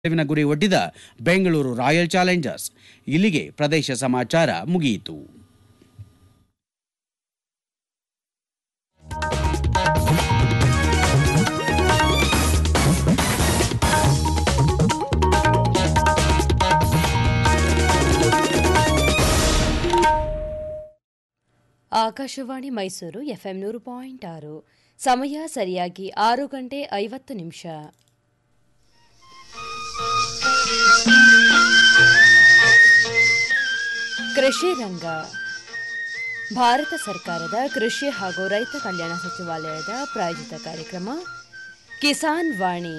ಗೆಲುವಿನ ಗುರಿ ಒಡ್ಡಿದ Bengaluru royal Challengers ಇಲ್ಲಿಗೆ ಪ್ರದೇಶ ಸಮಾಚಾರ ಮುಗಿಯಿತು ಆಕಾಶವಾಣಿ ಮೈಸೂರು ಎಫ್ಎಂ ನೂರು ಪಾಯಿಂಟ್ ಆರು ಸಮಯ ಸರಿಯಾಗಿ ಆರು ಗಂಟೆ ಐವತ್ತು ನಿಮಿಷ ಕೃಷಿ ರಂಗ ಭಾರತ ಸರ್ಕಾರದ ಕೃಷಿ ಹಾಗೂ ರೈತ ಕಲ್ಯಾಣ ಸಚಿವಾಲಯದ ಪ್ರಾಯೋಜಿತ ಕಾರ್ಯಕ್ರಮ ಕಿಸಾನ್ ವಾಣಿ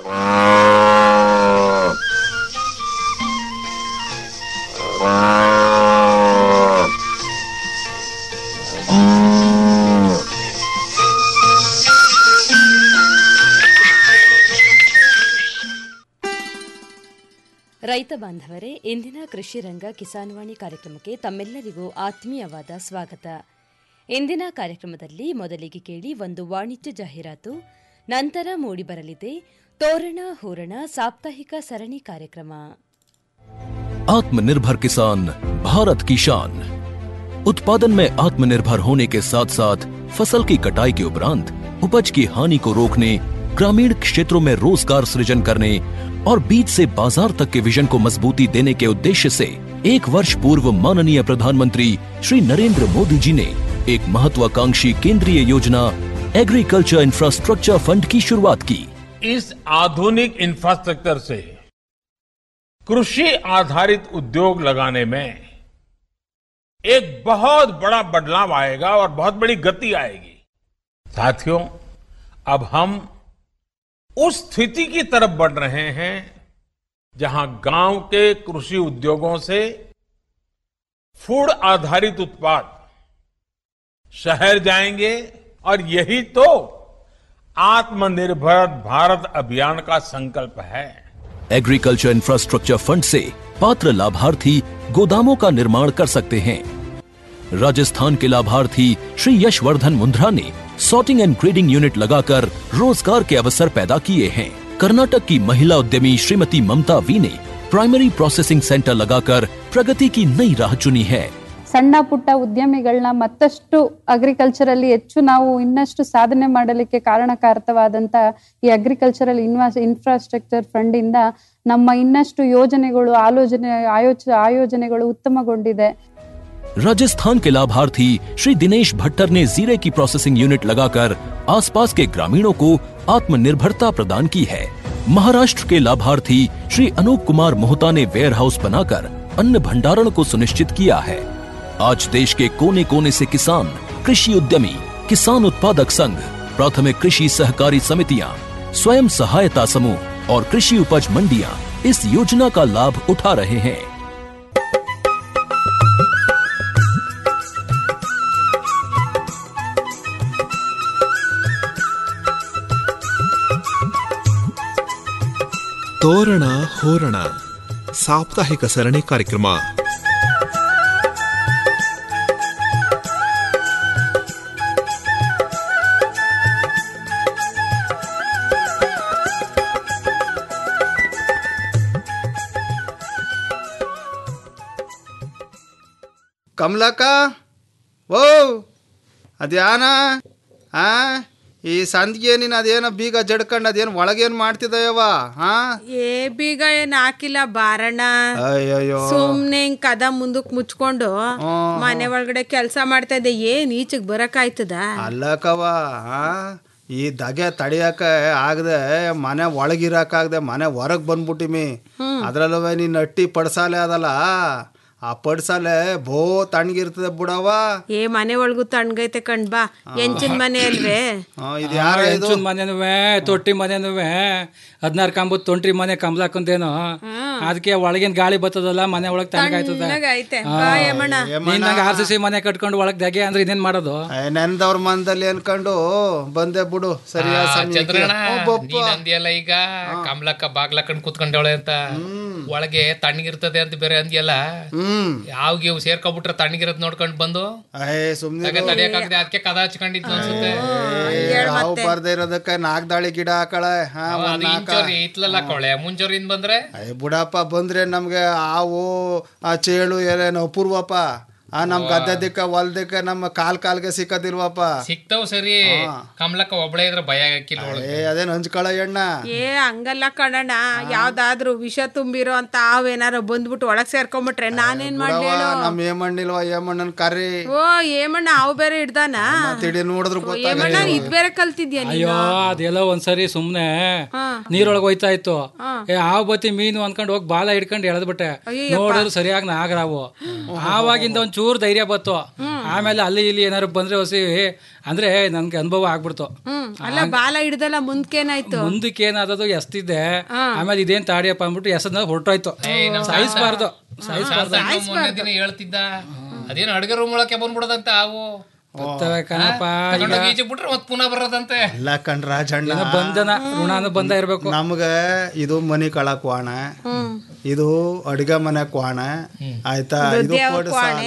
ರೈತ ಬಾಂಧವರೇ ಇಂದಿನ ಕೃಷಿ ರಂಗ ಕಿಸಾನ್ ವಾಣಿ ಕಾರ್ಯಕ್ರಮಕ್ಕೆ ತಮ್ಮೆಲ್ಲರಿಗೂ ಆತ್ಮೀಯವಾದ ಸ್ವಾಗತ ಇಂದಿನ ಕಾರ್ಯಕ್ರಮದಲ್ಲಿ ಮೊದಲಿಗೆ ಕೇಳಿ ಒಂದು ವಾಣಿಜ್ಯ ಜಾಹೀರಾತು ನಂತರ ಮೂಡಿಬರಲಿದೆ ತೋರಣ ಹೂರಣ ಸಾಪ್ತಾಹಿಕ ಸರಣಿ ಕಾರ್ಯಕ್ರಮ आत्मनिर्भर किसान भारत की शान उत्पादन में आत्मनिर्भर होने के साथ साथ फसल की कटाई के उपरांत उपज की हानि को रोकने ग्रामीण क्षेत्रों में रोजगार सृजन करने और बीज से बाजार तक के विजन को मजबूती देने के उद्देश्य से एक वर्ष पूर्व माननीय प्रधानमंत्री श्री नरेंद्र मोदी जी ने एक महत्वाकांक्षी केंद्रीय योजना एग्रीकल्चर इंफ्रास्ट्रक्चर फंड की शुरुआत की इस आधुनिक इंफ्रास्ट्रक्चर से कृषि आधारित उद्योग लगाने में एक बहुत बड़ा बदलाव आएगा और बहुत बड़ी गति आएगी साथियों अब हम उस स्थिति की तरफ बढ़ रहे हैं जहां गांव के कृषि उद्योगों से फूड आधारित उत्पाद शहर जाएंगे और यही तो आत्मनिर्भर भारत अभियान का संकल्प है एग्रीकल्चर इंफ्रास्ट्रक्चर फंड से पात्र लाभार्थी गोदामों का निर्माण कर सकते हैं राजस्थान के लाभार्थी श्री यशवर्धन मुंद्रा ने सॉर्टिंग एंड ग्रेडिंग यूनिट लगाकर रोजगार के अवसर पैदा किए हैं कर्नाटक की महिला उद्यमी श्रीमती ममता वी ने प्राइमरी प्रोसेसिंग सेंटर लगाकर प्रगति की नई राह चुनी है ಸಣ್ಣ ಪುಟ್ಟ ಉದ್ಯಮಿಗಳನ್ನ ಮತ್ತಷ್ಟು ಅಗ್ರಿಕಲ್ಚರಲ್ಲಿ ಹೆಚ್ಚು ನಾವು ಇನ್ನಷ್ಟು ಸಾಧನೆ ಮಾಡಲಿಕ್ಕೆ ಕಾರಣಕಾರಕವಾದಂತ ಈ ಅಗ್ರಿಕಲ್ಚರಲ್ ಇನ್ವಾಸ್ ಇನ್ಫ್ರಾಸ್ಟ್ರಕ್ಚರ್ ಫಂಡ್ ಇಂದ ನಮ್ಮ ಇನ್ನಷ್ಟು ಯೋಜನೆಗಳು ಆಲೋಚನೆ ಆಯೋಚ ಆಯೋಜನೆಗಳು ಉತ್ತಮಗೊಂಡಿದೆ राजस्थान के लाभार्थी श्री दिनेश भट्टर ने जीरे की प्रोसेसिंग यूनिट लगाकर आसपास के ग्रामीणों को आत्मनिर्भरता प्रदान की है महाराष्ट्र के लाभार्थी श्री अनूप कुमार मोहता ने वेयर हाउस बनाकर अन्न भंडारण को सुनिश्चित किया है आज देश के कोने कोने से किसान कृषि उद्यमी किसान उत्पादक संघ प्राथमिक कृषि सहकारी समितियां स्वयं सहायता समूह और कृषि उपज मंडियां इस योजना का लाभ उठा रहे हैं ತೋರಣ ಹೋರಣ ಸಾಪ್ತಾಹಿಕ ಸರಣಿ ಕಾರ್ಯಕ್ರಮ ಕಮಲಕ್ಕ ಓ ಅದ್ಯಾನ ಆ ಈ ಸಂದಿಗೆ ನೀನು ಅದೇನೋ ಬೀಗ ಜಡ್ಕೊಂಡು ಅದೇನು ಒಳಗೇನು ಮಾಡ್ತಿದ್ದಯವ ಹಾ ಏ ಬೀಗ ಏನ್ ಹಾಕಿಲ್ಲ ಬಾರಣ್ಣ ಅಯ್ಯಯ್ಯೋ ಸುಮ್ನೆ ಹಿಂಗ್ ಕದ ಮುಂದಕ್ ಮುಚ್ಕೊಂಡು ಮನೆ ಒಳಗಡೆ ಕೆಲ್ಸ ಮಾಡ್ತಾ ಇದ್ದೆ ಏನ್ ಈಚೆಗ್ ಬರಕ್ ಆಯ್ತದ ಅಲ್ಲಕವ ಹಾ ಈ ದಗೆ ತಡಿಯಕ ಆಗದೆ ಮನೆ ಒಳಗಿರಕ್ಕಾಗದೆ ಮನೆ ಹೊರಗ್ ಬಂದ್ಬಿಟ್ಟಿಮಿ ಅದ್ರಲ್ಲೂ ನೀನ್ ಅಟ್ಟಿ ಪಡ್ಸಾಲೆ ಅದಲ್ಲ ಆ ಪಡ್ಸಾಲೆ ಭೋ ತಣ್ಣಗಿರ್ತದೆ ಬಿಡವ ಏ ಮನೆ ಒಳಗೂ ತಣ್ಗೈತೆ ಕಣ್ ಬಾ ಎಂಚಿನ ಮನೆ ಅಲ್ವೇ ಆ, ಇದು ಯಾರ ಇದು ಹೆಂಚನ್ ಮನೆನುವೆ ತೊಟ್ಟಿ ಮನೆನುವೆ ಹದಿನಾರು ಕಂಬದ್ ತೊಂಟ್ರಿ ಮನೆ ಕಂಬ್ಲಾಕಂದೇನೋ ಅದಕ್ಕೆ ಒಳಗಿನ ಗಾಳಿ ಬರ್ತದಲ್ಲ ಮನೆ ಒಳಗ್ ತಣ್ಣಗಾಯ್ತದ ಐತೆ ಬಾ ಯಮಣ್ಣ ನೀನ್ ನಂಗೆ ಆರ್ ಸಿ ಸಿ ಮನೆ ಕಟ್ಕೊಂಡು ಒಳಗ್ ದಗೆ ಅಂದ್ರೆ ಇನ್ನೇನ್ ಮಾಡೋದು ಏ, ನೆನ್ದವ್ರ ಮನದಲ್ಲಿ ಅನ್ಕೊಂಡು ಬಂದೆ ಬಿಡು ಸರಿಯಾದ ಸಮಯಕ್ಕೆ. ಚಂದ್ರಣ್ಣ ಒಬ್ಬೊಬ್ಬ. ನೀನ್ ಅಂದ್ಯಲ್ಲ ಈಗ ಕಮಲಕ್ಕ ಬಾಗ್ಲಕ್ಕಂಡ್ ಕೂತ್ಕೊಂಡವಳೆ ಅಂತ ಒಳಗೆ ತಣ್ಣಗಿರ್ತದೆ ಅಂತ ಬೇರೆ ಅಂದ್ಯಲ್ಲ ಹ್ಮ್ ಯಾವ ಇವು ಸೇರ್ಕೊಬಿಟ್ರೆ ತಣ್ಣಗಿರೋದ್ ನೋಡ್ಕೊಂಡ್ ಬಂದು ಏ ಸುಮ್ನೆ ತಗ ತಡಿಯಕ್ಕಾಗದೆ ಅದಕ್ಕೆ ಕದ ಹಚ್ಕೊಂಡಿತ್ತು ಅನ್ಸುತ್ತೆ ನಾವು ಬರ್ದೇ ಇರೋದಕ್ಕೆ ನಾಲ್ಕು ದಾಳಿ ಗಿಡ ಹಾಕಳೆ ಹಾ ಅವ ಒಂದ್ ಅದು ನಾಲ್ಕ ಇಂಚೋರಿ ಇತ್ಲಲ್ಲ ಕೊಳೆ ಮುಂಚೋರಿಂದ ಬಂದ್ರೆ ಏ ಬುಡಪ್ಪ ಬಂದ್ರೆ ನಮ್ಗೆ ಹಾವು ಆ ಚೇಳು ಏನೇನು ಅಪೂರ್ವಪ್ಪ ಆ ನಮ್ ಗದ್ದೆದಿಕ್ಕ ಹೊಲ್ದಕ್ಕೆ ನಮ್ಮ ಕಾಲ್ ಕಾಲ್ಗೆ ಸಿಕ್ಕದಿಲ್ವಪ್ಪ ಸಿಕ್ತಾವ್ ಸರಿ ಕಮಲಕ್ಕ ಒಬ್ಳೆ ಇದ್ರೆ ಭಯ ಹಾಕಿಲ್ಲ ಒಳಗೆ ಏ ಅದೇನ್ ಹಂಚ್ಕೊಳ ಎಣ್ಣ ಏ ಹಂಗಲ್ಲ ಕಣಣ್ಣ ಯಾವ್ದಾದ್ರು ವಿಷ ತುಂಬಿರೋ ಅಂತ ಅವೇನಾರು ಬಂದ್ಬಿಟ್ಟು ಒಳಗ್ ಸೇರ್ಕೊಂಬಿಟ್ರೆ ನಾನೇನ್ ಮಾಡ್ಲಿ ಬಿಡವ್ವ, ಹೇಳು ನಮ್ ಏಮಣ್ಣಿಲ್ವ ಏಮಣ್ಣನ್ ಕರಿ ಓ ಏಮಣ್ಣ ಅವ್ ಬೇರೆ ಹಿಡ್ದಾನ ತಿಳಿ ನೋಡಿದ್ರು ಏಮಣ್ಣ ಇದ್ ಬೇರೆ ಕಲ್ತಿದ್ಯಾ ಅಯ್ಯೋ ನೀನು ಅದೆಲ್ಲ ಒಂದ್ಸರಿ ಸುಮ್ನೆ ನೀರೊಳಗೆ ಹೋಯ್ತಾ ಇತ್ತು ಏ ಆವ್ ಬತ್ತಿ ಮೀನು ಅನ್ಕೊಂಡು ಹೋಗಿ ಬಾಲ ಹಿಡ್ಕೊಂಡು ಎಳೆದ್ಬಿಟ್ಟೆ ನೋಡಿದ್ರು ಸರಿಯಾಗಿ ನಾಗರಾವು ಆವಾಗಿಂದ ಒಂದ್ ಚೂರ್ ಧೈರ್ಯ ಬತ್ತು ಆಮೇಲೆ ಅಲ್ಲಿ ಇಲ್ಲಿ ಏನಾರು ಬಂದ್ರೆ ಹೊಸಿ ಅಂದ್ರೆ ನನ್ಗೆ ಅನುಭವ ಆಗ್ಬಿಡ್ತು ಹ್ಮ್ ಅಲ್ಲ ಬಾಲ ಹಿಡ್ದಲ್ಲ ಮುಂದ್ಕೇನಾಯ್ತು ಮುಂದಕ್ಕೆ ಏನಾದದು ಎಸ್ತಿದ್ದೆ ಆಮೇಲೆ ಇದೇನ್ ತಾಡಿಯಪ್ಪ ಅಂದ್ಬಿಟ್ಟು ಎಸದ ಹೊರಟೋಯ್ತು ಸಾಯಿಸ್ಬಾರ್ದು ಸಾಯಿಸ್ಬಾರ್ದು ಮೊನ್ನೆ ದಿನ ಹೇಳ್ತಿದ್ದ ಅದೇನು ಅಡ್ಗೆ ರೂಮ್ ಒಳಕ್ಕೆ ಬಂದ್ಬಿಡೋದಂತೆ ಅವು ಬರ್ತವೆ ಕಣಪ್ಪ ತಗೊಂಡೋಗಿ ಈಚೆ ಬಿಟ್ರೆ ಮತ್ ಪುನಃ ಬರೋದಂತೆ ಎಲ್ಲ ಕಣ್ ರಾಜಣ್ಣ ಏನೋ ಬಂಧನ ಋಣಾನು ಬಂದ ಇರ್ಬೇಕು ನಮ್ಗ ಇದು ಮನಿ ಕಳ ಕ್ವಾಣ ಇದು ಅಡಿಗೆ ಮನೆ ಕ್ವಾಣ ಆಯ್ತಾ ಇದು ಕೊಡಸಾಲ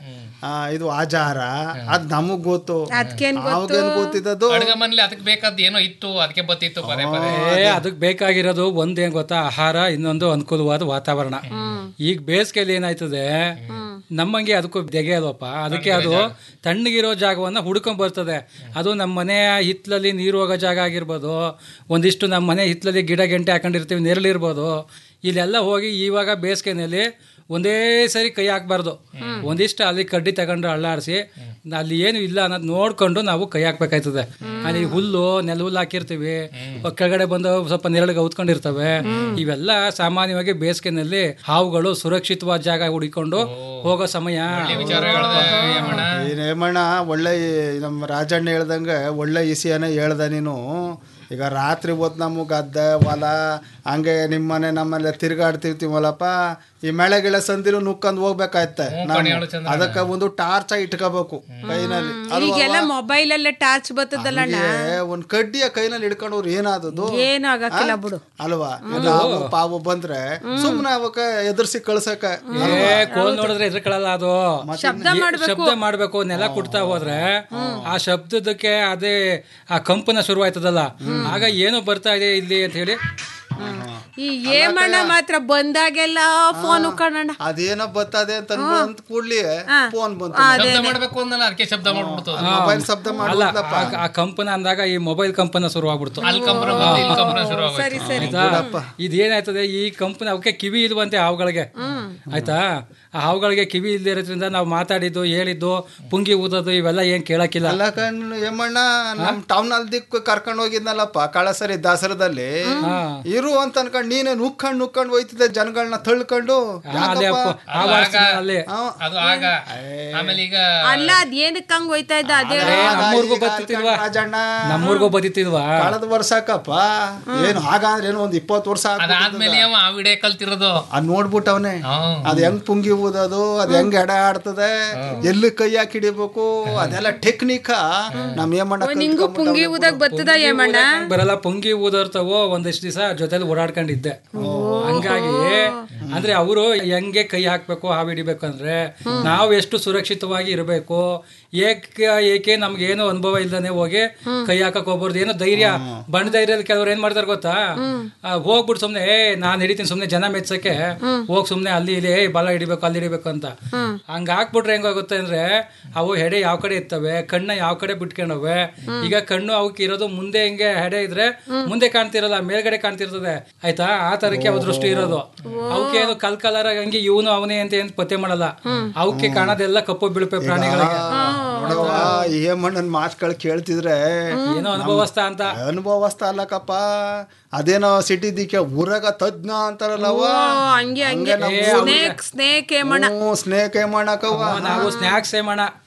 ಆ, ಇದು ಆಚಾರ ಅದ್ ನಮಗ್ ಗೊತ್ತು ಅದ್ಕೇನ್ ಅವಾಗೇನ್ ಗೊತ್ತಿದ್ದದು ಅಡ್ಗೆ ಮನೇಲಿ ಅದಕ್ಕೆ ಬೇಕಾದ ಏನೋ ಇತ್ತು ಅದಕ್ಕೆ ಬತ್ತಿತ್ತು ಪದೇ ಪದೇ ಏ ಅದಕ್ಕೆ ಬೇಕಾಗಿರೋದು ಒಂದೇನ್ ಗೊತ್ತಾ ಆಹಾರ ಇನ್ನೊಂದು ಅನುಕೂಲವಾದ ವಾತಾವರಣ ಈಗ ಬೇಸಿಗೆಯಲ್ಲಿ ಏನಾಯ್ತದೆ ನಮ್ಮಂಗೆ ಅದಕ್ಕೂ ದೆಗೆ ಅಲ್ವಪ್ಪ ಅದಕ್ಕೆ ಅದು ತಣ್ಣಗಿರೋ ಜಾಗವನ್ನ ಹುಡ್ಕೊಂಡ್ ಬರ್ತದೆ ಅದು ನಮ್ಮ ಮನೆ ಹಿತ್ಲಲ್ಲಿ ನೀರು ಹೋಗೋ ಜಾಗ ಆಗಿರ್ಬೋದು ಒಂದಿಷ್ಟು ನಮ್ಮ ಮನೆ ಹಿತ್ಲಲ್ಲಿ ಗಿಡ ಗೆಂಟೆ ಹಾಕೊಂಡಿರ್ತೀವಿ ನೆರಳಿರ್ಬೋದು ಇಲ್ಲೆಲ್ಲ ಹೋಗಿ ಇವಾಗ ಬೇಸಿಗೆನಲ್ಲಿ ಒಂದೇ ಸರಿ ಕೈ ಹಾಕ್ಬಾರ್ದು ಒಂದಿಷ್ಟು ಅಲ್ಲಿ ಕಡ್ಡಿ ತಗೊಂಡು ಅಳ್ಳಾಡಿಸಿ ಅಲ್ಲಿ ಏನು ಇಲ್ಲ ಅನ್ನೋದು ನೋಡ್ಕೊಂಡು ನಾವು ಕೈ ಹಾಕ್ಬೇಕಾಯ್ತದೆ ಅಲ್ಲಿ ಹುಲ್ಲು ನೆಲ ಹುಲ್ಲು ಹಾಕಿರ್ತೀವಿ ಕೆಳಗಡೆ ಬಂದು ಸ್ವಲ್ಪ ನೆರಳಿಗೆ ಔತ್ಕೊಂಡಿರ್ತವೆ ಇವೆಲ್ಲ ಸಾಮಾನ್ಯವಾಗಿ ಬೇಸಿಗೆನಲ್ಲಿ ಹಾವುಗಳು ಸುರಕ್ಷಿತವಾದ ಜಾಗ ಹುಡಿಕೊಂಡು ಹೋಗೋ ಸಮಯ ವಿಚಾರ ಹೇಳ್ದೆ ಯಮಣ್ಣ. ಏನೇಮಣ್ಣ ಒಳ್ಳೆ ಈ ನಮ್ಮ ರಾಜಣ್ಣ ಹೇಳ್ದಂಗೆ ಒಳ್ಳೆ ಇಸಿಯನ್ನ ಹೇಳ್ದ ನೀನು ಈಗ ರಾತ್ರಿ ಹೊತ್ತು ನಮ್ಮ ಗದ್ದೆ ಹೊಲ ಹಂಗೆ ನಿಮ್ಮನೆ ನಮ್ಮನೆ ತಿರ್ಗಾಡ್ತಿರ್ತೀವಲ್ಲಪ್ಪ ಈ ಮಳೆ ಗಿಳೆ ಸಂದಿಲು ನುಕ್ಕಂದ್ ಹೋಗ್ಬೇಕಾಯ್ತೆ ನಾವು ಹೇಳು ಚಂದ್ರಣ್ಣ. ಅದಕ್ಕೆ ಒಂದು ಟಾರ್ಚ್ ಇಟ್ಕೋಬೇಕು ಕೈನಲ್ಲಿ ಅದು ಈಗೆಲ್ಲ ಮೊಬೈಲ್ ಅಲ್ಲೇ ಟಾರ್ಚ್ ಬರ್ತದಲ್ಲಣ್ಣ ಹಂಗೆ ಒಂದ್ ಕಡ್ಡಿಯ ಕೈನಲ್ಲಿ ಹಿಡ್ಕೊಂಡವ್ರು ಏನಾದದು ಏನು ಆಗಕ್ಕಿಲ್ಲ ಬಿಡು ಅಲ್ವಾ ನಾವು ಪಾವು ಬಂದ್ರೆ ಸುಮ್ನೆ ಅವಕ್ಕ ಎದುರ್ಸಿ ಕಳ್ಸಕ ಏ ಕೋಲ್ ನೋಡಿದ್ರೆ ಎದ್ರಕೊಳ್ಳಲ್ಲ ಅದು ಶಬ್ದ ಈ ಮಾಡ್ಬೇಕು. ಶಬ್ದ ಮಾಡ್ಬೇಕು ನೆಲ ಕುಟ್ತಾ ಹೋದ್ರೆ ಆ ಶಬ್ದದಕ್ಕೆ ಅದೇ ಆ ಕಂಪನ ಶುರುವಾಯ್ತದಲ್ಲ ಆಗ ಏನೋ ಬರ್ತಾ ಇದೆ ಇಲ್ಲಿ ಅಂತ ಹೇಳಿ ಈ ಏಮಣ್ಣ ಮಾತ್ರ ಬಂದಾಗೆಲ್ಲ ಫೋನ್ ಕಣಣ್ಣ ಅದೇನೋ ಬರ್ತದೆ ಅಂತ ಅನ್ಕೊಂಡ್ ಅಂದ್ ಕೂಡ್ಲಿ ಫೋನ್ ಬಂತು ಶಬ್ದ ಮಾಡ್ಬೇಕು ಅಂದಲ್ಲ ಅದಕ್ಕೆ ಶಬ್ದ ಮಾಡ್ಬಿಡ್ತು ಮೊಬೈಲ್ ಶಬ್ದ ಅಲ್ಲ ಮಾಡ್ಲಪ್ಪ ಆ- ಆ ಕಂಪನ ಅಂದಾಗ ಈ ಮೊಬೈಲ್ ಕಂಪನ ಶುರುವಾಗ್ಬಿಡ್ತು ಅಲ್ಲಿ ಕಂಪನ ಬಂದು ಇಲ್ಲಿ ಕಂಪನ ಶುರು ಸರಿ ಸರಿ ಆಯ್ತಾ ಇದೇನಾಯ್ತದೆ ಈ ಕಂಪನಿ ಅವಕ್ಕೆ ಕಿವಿ ಇಲ್ವಂತೆ ಹಾವುಗಳಿಗೆ ಆಯ್ತಾ ಆ ಹಾವುಗಳಿಗೆ ಕಿವಿ ಇಲ್ಲದೆ ಇರೋದ್ರಿಂದ ನಾವು ಮಾತಾಡಿದ್ದು ಹೇಳಿದ್ದು ಪುಂಗಿ ಊದೋದು ಇವೆಲ್ಲ ಏನ್ ಕೇಳಕ್ಕಿಲ್ಲ ಅಲ್ಲ ಕಣ್ ಯಮಣ್ಣ ನಮ್ ಟೌನ್ ಅಲ್ಲಿ ದಿಕ್ಕು ಕರ್ಕೊಂಡ್ ಹೋಗಿದ್ನಲ್ಲಪ್ಪ ಕಳಸರಿ ದಸರದಲ್ಲಿ ಇರು ಅಂತ ಅನ್ಕೊಂಡ್ ನೀನೇ ನುಕ್ಕಂಡ್ ನುಕ್ಕಂಡ್ ಹೋಯ್ತಿದ್ದೆ ಜನಗಳನ್ನ ತಳ್ಕೊಂಡು ಅಲ್ಲಿ ಯಾಕಪ್ಪ? ಅಪ್ಪ- ಆ ವಾಸನೆ ಅಲ್ಲಿ ಅದು ಆಗ ಆಮೇಲೆ ಈಗ ಅಲ್ಲ ಅದ್ ಏನಕ್ಕೆ ಹಂಗ್ ಹೋಯ್ತಾ ಇದ್ದ ಅದೇ ಏ, ನಮ್ಮೂರ್ಗೂ ಬರ್ತಿತ್ತಿಲ್ವಾ ರಾಜಣ್ಣ ನಮ್ಮೂರ್ಗೂ ಬದಿತಿಲ್ವಾ ಕಳೆದ ವರ್ಷಕ್ಕಪ್ಪ ಏನು ಆಗ ಅಂದ್ರೆ ಏನು ಒಂದ್ ಇಪ್ಪತ್ತು ವರ್ಷ ಅದಾದ್ಮೇಲೆ ಅವ ಆ ವಿಡಿಯೋ ಕಲ್ತಿರೋದು ಅದ್ ನೋಡ್ಬಿಟ್ಟವನೆ ಅದ್ ಹೆಂಗ್ ಪುಂಗಿ ಊದೋದು ಅದ್ ಹೆಂಗ್ ಎಡೆ ಆಡ್ತದೆ ಎಲ್ಲಿ ಕೈ ಹಾಕಿ ಹಿಡಿಬೇಕು ಅದೆಲ್ಲ ಟೆಕ್ನಿಕ ನಮ್ ಏಮಣ್ಣ ನಿಂಗೂ ಪುಂಗಿ ಊದಾಗ ಬರ್ತದ ಏಮಣ್ಣ ಬರಲ್ಲ ಪುಂಗಿ ಊದರ್ತವೋ ಒಂದಿಷ್ಟು ದಿವಸ ಜೊತೆಲಿ ಓಡಾಡ್ಕೊಂಡಿದ್ದೆ ಹಂಗಾಗಿ ಅಂದ್ರೆ ಅವರು ಹೆಂಗೆ ಕೈ ಹಾಕ್ಬೇಕು ಹಾವು ಹಿಡಿಬೇಕು ಅಂದ್ರೆ ನಾವು ಎಷ್ಟು ಸುರಕ್ಷಿತವಾಗಿ ಇರಬೇಕು ಏಕೆ ಏಕೆ ನಮ್ಗೆ ಏನೋ ಅನುಭವ ಇಲ್ದಾನೆ ಹೋಗಿ ಕೈ ಹಾಕಕ್ ಹೋಗ್ಬಾರ್ದು ಏನೋ ಧೈರ್ಯ ಬಣ್ಣ ಧೈರ್ಯದ ಕೆಲವ್ರು ಏನ್ ಮಾಡ್ತಾರೆ ಗೊತ್ತಾ ಆ, ಹೋಗ್ಬಿಟ್ಟು ಸುಮ್ನೆ ಏ ನಾನ್ ಹಿಡಿತೀನಿ ಸುಮ್ನೆ ಜನ ಮೆಚ್ಚಕ್ಕೆ ಹೋಗ್ ಸುಮ್ನೆ ಅಲ್ಲಿ ಇಲ್ಲಿ ಏ ಬಲ ಹಿಡಿಬೇಕು ಅಲ್ಲಿ ಹಿಡಿಬೇಕು ಅಂತ ಹಂಗ ಹಾಕ್ಬಿಟ್ರೆ ಹೆಂಗಾಗುತ್ತೆ ಅಂದ್ರೆ ಅವು ಹೆಡೆ ಯಾವ ಕಡೆ ಇರ್ತವೆ ಕಣ್ಣ ಯಾವ ಕಡೆ ಬಿಟ್ಕೊಂಡವೆ ಈಗ ಕಣ್ಣು ಅವಕ್ಕೆ ಇರೋದು ಮುಂದೆ ಹಿಂಗೆ ಹೆಡೆ ಇದ್ರೆ ಮುಂದೆ ಕಾಣ್ತಿರಲ್ಲ ಮೇಲ್ಗಡೆ ಕಾಣ್ತಿರ್ತದೆ ಆಯ್ತಾ ಆ ತರಕ್ಕೆ ಅವ ದೃಷ್ಟಿ ಇರೋದು ಅವಕ್ಕೆ ಏನು ಕಲ್ ಕಲರ್ ಹಂಗೆ ಇವನು ಅವನೇ ಅಂತ ಏನ್ ಪತ್ತೆ ಮಾಡಲ್ಲ ಅವಕ್ಕೆ ಕಾಣೋದೆಲ್ಲ ಕಪ್ಪು ಬಿಳುಪೆ ಪ್ರಾಣಿಗಳಿಗೆ ನೋಡವ್ವ, ಈ ಏಮಣ್ಣನ್ ಮಾತುಗಳು ಕೇಳ್ತಿದ್ರೆ ಏನೋ ಅನುಭವಸ್ತ ಅಂತ ಅನುಭವಸ್ತ ಅಲ್ಲಕಪ್ಪ ಅದೇನೋ ಸಿಟಿ ದಿಕ್ಕೆ ಊರಾಗ ತಜ್ಞ ಅಂತಾರಲ್ಲವ ಓ ಹಂಗೆ ಹಂಗೆ ಸ್ನೇಕ್ ಸ್ನೇಕ್ ಏಮಣ್ಣ ಸ್ನೇಕ್ ಏಮಣ್ಣಕವ್ವ ನಾವು ಸ್ನಾಕ್ಸ್ ಮಾಡೋಣ